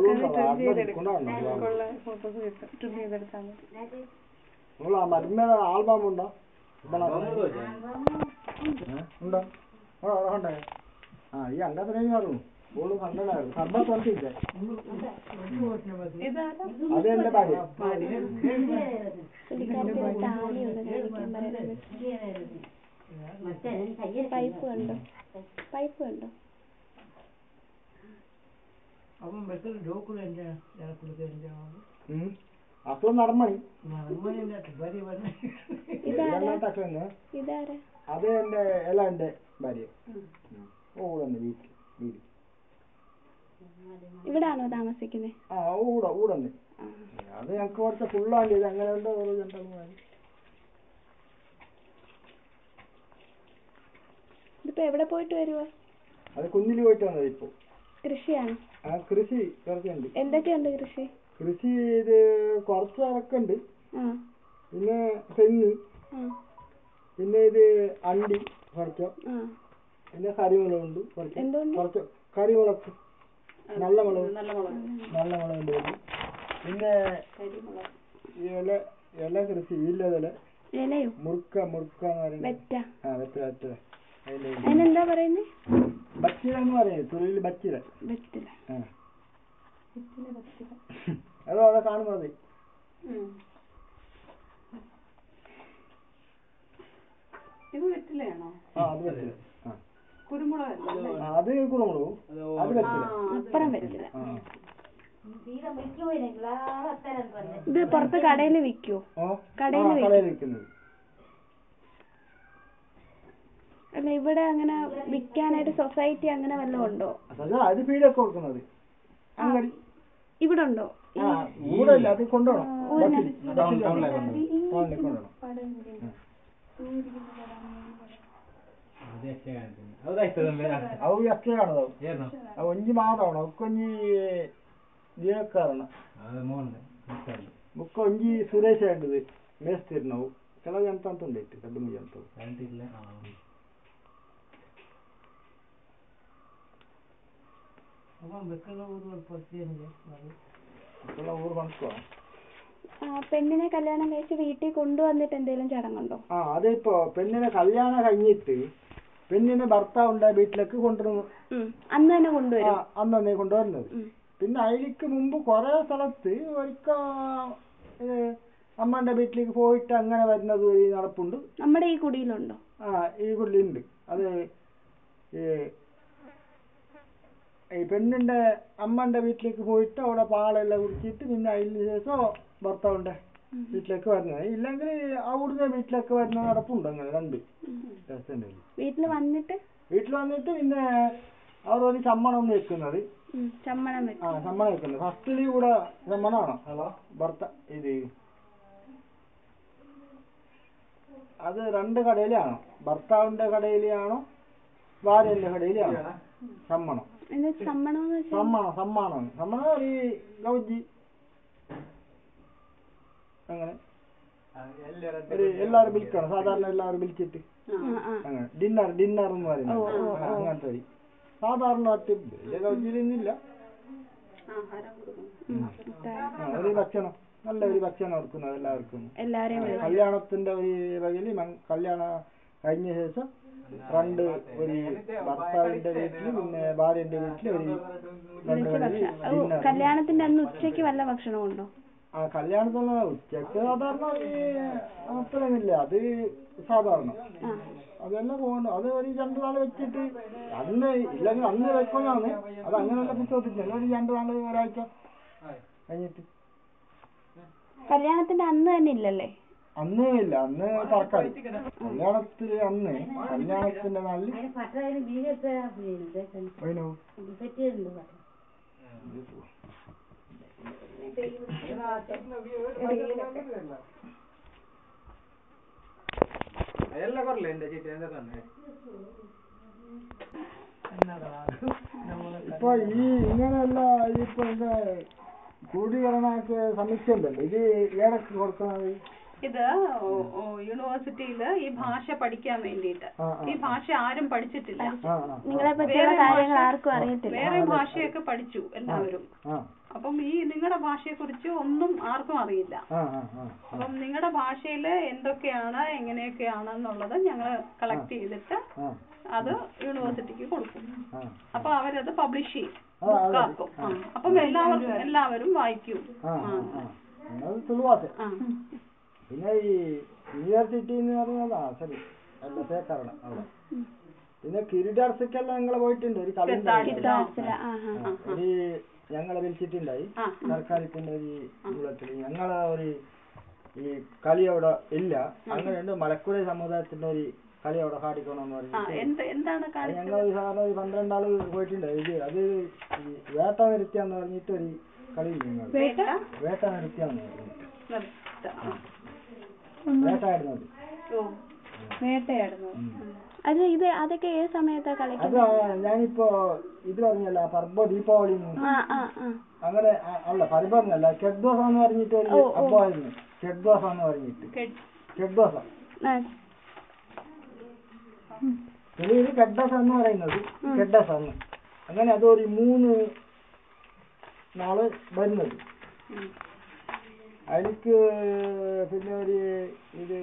ഉള്ള ഫോട്ടോസ് കിട്ടും ട്രിപ്പ് ചെയ്തെടുത്താൽ മതി നിങ്ങൾ ആ മരുന്ന് ആൽബം ഉണ്ടോ ഇവിടെ ഏ? ഉണ്ടോ അവിടെ അവിടെ കണ്ടേ ആ ഈ അങ്ങനത്തെ പറഞ്ഞു ഓള് കണ്ടടായിരുന്നു സർബത്ത് വർക്കില്ല ഇതാരാ അത് എന്റെ ഭാര്യ പുള്ളിക്കാരത്തിന് താലിയൊന്ന് കാണിക്കാൻ പറയുന്നത് പൈപ്പ് കണ്ടോ പൈപ്പ് കണ്ടോ അപ്പം ബസ്സിൽ ഡോക്കുలు എന്താ കൊടുക്കുക എന്താ ಹ್ಮ್ ಅಕ್ಳು ನರ್ಮಣಿ ನಮ್ಮನೆಯಿಂದ ಬರೀ ಬನ್ನಿ ഇതാരാ ತಕೊಂಡೆ ഇതാരാ ಅದೇ എന്റെ ಎಲ್ಲ എന്റെ ഭാര്യ ഊടന്നെ വീട്ടിൽ വീട് ഇവിടാണോ താമസിക്കുന്നത് ആ ഊട ഊടന്നെ അത് ഞങ്ങൾക്ക് കുറച്ച് ഫുള്ളാണ്ട് ഇത് അങ്ങനെ ഉണ്ട് ഓരോ ജനറൽ ഇതിപ്പോ എവിടെ പോയിട്ട് വരുവാ അത് കുഞ്ഞിൽ പോയിട്ട് വന്നത് ഇപ്പൊ കൃഷിയാണ് ആ കൃഷി കുറച്ചുണ്ട് എന്തൊക്കെയുണ്ട് കൃഷി കൃഷി ഇത് കുറച്ച് അടക്കുണ്ട് ആ പിന്നെ തെങ്ങ് ആ പിന്നെ ഇത് അണ്ടി കുറച്ച് ആ പിന്നെ കറിമുളകുണ്ട് കുറച്ച് എന്തുണ്ട്? കുറച്ച് കറിമുളക് നല്ല മുളക് നല്ല മുളക് നല്ല മുളകുണ്ട് ഇതില്. പിന്നെ കരിമുളക് ഈ ഇല ഇല കൃഷി ഇല്ലതല ഇലയോ മുറുക്ക മുറുക്ക എന്ന് പറയുന്നത് വെറ്റ ആ വെറ്റ വെറ്റ അതിന്റെ അതിനെന്താ പറയുന്നേ ബച്ചിര എന്ന് പറയുന്നത് തുള്ളിൽ ബച്ചിര വെറ്റില ആ അതോ അവിടെ കാണുന്നത് ഇത് വെറ്റിലയാണോ ആ അത് വെച്ചിര ആ കുരുമുളകല്ലേ ആ, അത് കുളമുളകും അത് വെച്ചിര അപ്പുറം വെറ്റില ആ ഇത് പുറത്ത് കടയിൽ വിൽക്കുവോ ഓ കടയിൽ ആ, വെക്കും. കടയിൽ വിൽക്കുന്നത് അല്ല ഇവിടെ അങ്ങനെ വിൽക്കാനായിട്ട് സൊസൈറ്റി അങ്ങനെ വല്ലതും ഉണ്ടോ അതല്ല അത് ഫീഡൊക്കെ കൊടുക്കുന്നത് അങ്ങടി ഇവിടെ ഉണ്ടോ ആ ഇവിടെ ഇല്ല അത് കൊണ്ടുപോകണം ഊരിന് ബസ്സിൽ ബസ്സിൽ ടൗണിൽ കൊണ്ടുപോകണം ಅದು ಎಷ್ಟೇ ಕಾಣ್ತೀನಿ ಹೌದಾಯ್ತದಲ್ಲ ಅವು ಎಷ್ಟೇ ಕಾಣೋದು ಅವು ಏನು ಅವು ಒಂಜಿ ಮಾತಾವಣ ಒಕ್ಕೊಂಜಿ ಜೀವಕಾರಣ ಅದು ನೋಡ್ದೆ ಮಿಸ್ಸಲ್ಲಿ ಮುಕ್ಕ ಒಂಜಿ ಸುರೇಶ ಹಿಡಿದು ಮೇಸ್ತಿರಿ ನಾವು ಕೆಲವು ಎಂತ ಅಂತ ಉಂಡೈತಿ ಕದ್ದು ಮುಜಿ ಅಂತ ಕರೆಂಟ್ ಇಲ್ಲ അപ്പം വെക്കുന്ന ഒരു പ്രത്യേകത മക്കളെ ഊർ മണക്കോ ആ, പെണ്ണിനെ കല്യാണം കഴിച്ച് വീട്ടിൽ കൊണ്ടുവന്നിട്ട് എന്തെങ്കിലും ചടങ്ങുണ്ടോ ആ അതിപ്പോ പെണ്ണിനെ കല്യാണം കഴിഞ്ഞിട്ട് പെണ്ണിനെ ഭർത്താവുണ്ടായ വീട്ടിലേക്ക് കൊണ്ടുവരുന്നു ഉം. അന്ന് തന്നെ ആ കൊണ്ടുവരും അന്ന് തന്നെ കൊണ്ടുവരുന്നത് ഉം. പിന്നെ അതിലേക്ക് മുമ്പ് കുറെ സ്ഥലത്ത് ഒരിക്ക ഇത് അമ്മന്റെ വീട്ടിലേക്ക് പോയിട്ട് അങ്ങനെ വരുന്നത് ഒരു നടപ്പുണ്ട് നമ്മുടെ ഈ കുടിയിലുണ്ടോ ആ ഈ കുള്ളിയുണ്ട് അത് ഈ ഈ പെണ്ണിന്റെ അമ്മന്റെ വീട്ടിലേക്ക് പോയിട്ട് അവിടെ പാലെല്ലാം കുടിച്ചിട്ട് പിന്നെ അതിന് ശേഷം ഭർത്താവിന്റെ വീട്ടിലേക്ക് വരുന്നത് ഇല്ലെങ്കിൽ അവിടുത്തെ വീട്ടിലേക്ക് വരുന്ന നടപ്പുണ്ട് അങ്ങനെ രണ്ട് രസമുണ്ട് വീട്ടിൽ വന്നിട്ട് വീട്ടിൽ വന്നിട്ട് പിന്നെ അവർ ഒരു ചമ്മണം വെക്കുന്നത് ഉം, ചമ്മണം ആ വെക്കും ചമ്മണം വെക്കുന്നത് ഫസ്റ്റിൽ കൂടെ ചമ്മണമാണോ ഭർത്ത ഇത് അത് രണ്ട് കടയിലാണോ ഭർത്താവിന്റെ കടയിലാണോ ഭാര്യന്റെ കടയിലാണോ സമ്മണം എന്താ ചമ്മണം എന്ന് വെച്ചാൽ സമ്മാണം സമ്മാനം സമ്മാനം ഈ ഗൗജി അങ്ങനെ ഒരു എല്ലാവരും വിളിക്കണം സാധാരണ എല്ലാവരും വിളിച്ചിട്ട് ആ ആ അങ്ങനെ ഡിന്നർ ഡിന്നർ എന്ന് പറയുന്നത് ആ, അങ്ങനത്തെ ഒരു സാധാരണ ഒറ്റ വലിയ ഗൗജിയിലൊന്നുമില്ല ആഹാരം കൊടുക്കണം ഉം, ഇതാ. ആ, ഒരു ഭക്ഷണം നല്ല ഒരു ഭക്ഷണം കൊടുക്കുന്നത് എല്ലാവർക്കും എല്ലാരെയും ആ, വിളിക്കും കല്യാണത്തിന്റെ ഒരു വകയില് മങ്- കല്യാണം കഴിഞ്ഞ ശേഷം രണ്ട് ഒരു ഭർത്താവിന്റെ വീട്ടില് പിന്നെ ഭാര്യന്റെ വീട്ടില് ഒരു രണ്ട് വിളിച്ച് കടയില് ഭക്ഷണം ഓ, dinner. കല്യാണത്തിന്റെ അന്ന് ഉച്ചയ്ക്ക് വല്ല ഭക്ഷണം ഉണ്ടോ ആ കല്യാണത്തിന് ഉച്ചക്ക് സാധാരണ ഈ അത്രയൊന്നുമില്ല അത് സാധാരണ ആ അതെല്ലാം പോകണ്ട അത് ഒരു രണ്ടു നാള് വെച്ചിട്ട് അന്ന് ഇല്ലെങ്കിൽ അന്ന് വെക്കുന്നതാണ് അത് അങ്ങനെയല്ല പുസ്തകത്തില്ല ഒരു രണ്ടു നാള് ഒരാഴ്ച കഴിഞ്ഞിട്ട് കല്യാണത്തിന്റെ അന്ന് തന്നെ ഇല്ലല്ലേ അന്ന് ഇല്ല അന്ന് തറക്കാടി കല്യാണത്തിന് അന്ന് കല്യാണത്തിന്റെ നാളില് വൈനോ ಎಲ್ಲ ಕೊರ್ಲೆ ಎಂತ ಚೀಟಿ ಎಂತ ತಂದೆ ഇപ്പൊ ഈ ഇങ്ങനെയുള്ള ഇപ്പൊ എന്താ കൂടികരണക്ക് സമീക്ഷ ഉണ്ടല്ലോ ഇത് ഏതൊക്കെ കൊടുക്കുന്നത് ഇത് യൂണിവേഴ്സിറ്റിയിൽ ഈ ഭാഷ പഠിക്കാൻ വേണ്ടിയിട്ട് ആ, ആ, ഈ ഭാഷ ആരും പഠിച്ചിട്ടില്ല ആ ആ നിങ്ങളെ പറ്റിയുള്ള കാര്യങ്ങൾ ആർക്കും അറിയത്തില്ല വേറെ ഭാഷയൊക്കെ പഠിച്ചു എല്ലാവരും ആ അപ്പം ഈ നിങ്ങളുടെ ഭാഷയെ കുറിച്ച് ഒന്നും ആർക്കും അറിയില്ല ആ ആ ആ അപ്പം നിങ്ങളുടെ ഭാഷയിൽ എന്തൊക്കെയാണ് എങ്ങനെയൊക്കെയാണ് എന്നുള്ളത് ഞങ്ങൾ കളക്ട് ചെയ്തിട്ട് ആ അത് യൂണിവേഴ്സിറ്റിക്ക് കൊടുക്കും ആ അപ്പൊ അവരത് പബ്ലിഷ് ചെയ്യും ആ, അതെ. ബുക്കാക്കും ആ. അപ്പം എല്ലാവരും എല്ലാവരും വായിക്കും ആ ആ ആ നിങ്ങൾ തുളുവാത്തെ ആ പിന്നെ ഈ യൂണിവേഴ്സിറ്റി എന്ന് പറഞ്ഞാൽ ആ ശരി അല്ല സേക്കാരണം അവിടെ പിന്നെ കിരീടാർസക്കെല്ലാം ഞങ്ങൾ പോയിട്ടുണ്ട് ഒരു കളി ഉണ്ടായി. മനസ്സിലാ ആ ആ ആ, ഒരു ഞങ്ങളെ വിളിച്ചിട്ടുണ്ടായി ആ, സർക്കാരിന്റെ ഒരു മൂലത്തിൽ ഞങ്ങളെ ഒരു ഈ കളി അവിടെ ഇല്ല അങ്ങനെ ഉണ്ട് മലക്കുടി സമുദായത്തിന്റെ ഒരു കളി അവിടെ കാണിക്കണമെന്ന് ആ പറഞ്ഞു എന്ത് എന്താണ് അത് കാണിച്ചത് ഞങ്ങൾ സാധാരണ ഒരു പന്ത്രണ്ടാള് പോയിട്ടുണ്ട് ഇത് അത് ഈ വേട്ട നൃത്യാന്ന് പറഞ്ഞിട്ട് ഒരു കളി ഞങ്ങൾ വേട്ട വേട്ട നൃത്യാന്ന് പറഞ്ഞിട്ട് നൃത്ത ആ. വേട്ടായിരുന്നത് ഓ വേട്ടയായിരുന്നു അത് ഇത് അതൊക്കെ ഏത് സമയത്താ അത് കളിക്കുന്നത് ആ ഞാനിപ്പോ ഇത് പറഞ്ഞല്ല പർബ ദീപാവലി ആ ആ ആ അങ്ങനെ ആ- അല്ല പർബ എന്നല്ല കെഡ്ദോസം എന്ന് പറഞ്ഞിട്ട് ഒരു അബ്ബായിരുന്നു കെഡ്ദോസം എന്ന് പറഞ്ഞിട്ട് കെ- കെഡ്ദോസം ആ, തെളിവില് കെഡ്ഡസം എന്ന് പറയുന്നത് കെഡ്ഡസം എന്ന് അങ്ങനെ അതൊരു മൂന്ന് നാള് വരുന്നത് അതിലേക്ക് പിന്നെ ഒരു ഇത്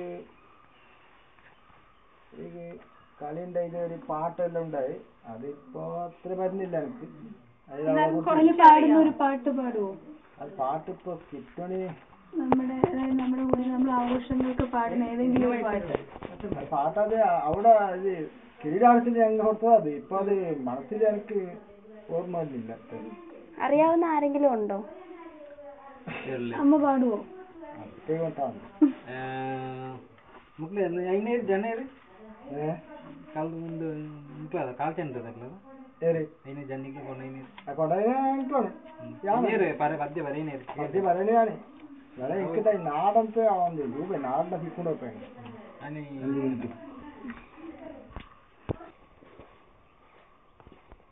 ഇത് കളിന്റെ ഇത് ഒരു പാട്ടെല്ലാം ഉണ്ടായി അതിപ്പോ അത്ര വരുന്നില്ല എനിക്ക് അത് അവിടെ കൊടുത്ത് അതിൽ പാടുന്ന ഒരു പാട്ട് പാടുവോ അത് പാട്ടിപ്പോ കിട്ടണി നമ്മുടെ അതായത് നമ്മുടെ കൂടെ നമ്മൾ ആഘോഷങ്ങൾക്ക് പാടുന്ന ഏതെങ്കിലും ഒരു പാട്ട് പാട്ടത് അവിടെ ഇത് കിരീടാർത്ഥത്തിൽ ഞങ്ങൾ കൊടുത്തത് അത് ഇപ്പൊ അത് മനസ്സിൽ എനിക്ക് ഓർമ്മ വരുന്നില്ല അറിയാവുന്ന ആരെങ്കിലും ഉണ്ടോ അമ്മ പാടുവോ ദൈവത്താണ് ಮುಗ್ಲೆ ಐನೈದು ಜನ ಇರಿ ഏഹ് ಕಾಲದ ಮುಂದೆ ಮುಟ್ಲದ ಕಾಲ್ ಚೆಂದ ಅಲ್ಲ ഏറി ಐನೈದು ಜನಿಗೆ ಕೊಂಡು ಐನೈದು ആ കൊടേ എനിക്കാണ് ನೀರು ಪರ ಪದ್ಯ ಬರೀನೇರು അത് പറയണതാണ് വേറെ എനിക്ക് നാടത്തെ ആവുന്നില്ല നാടിനെ സിക്കൊണ്ട് വെപ്പാണ് అని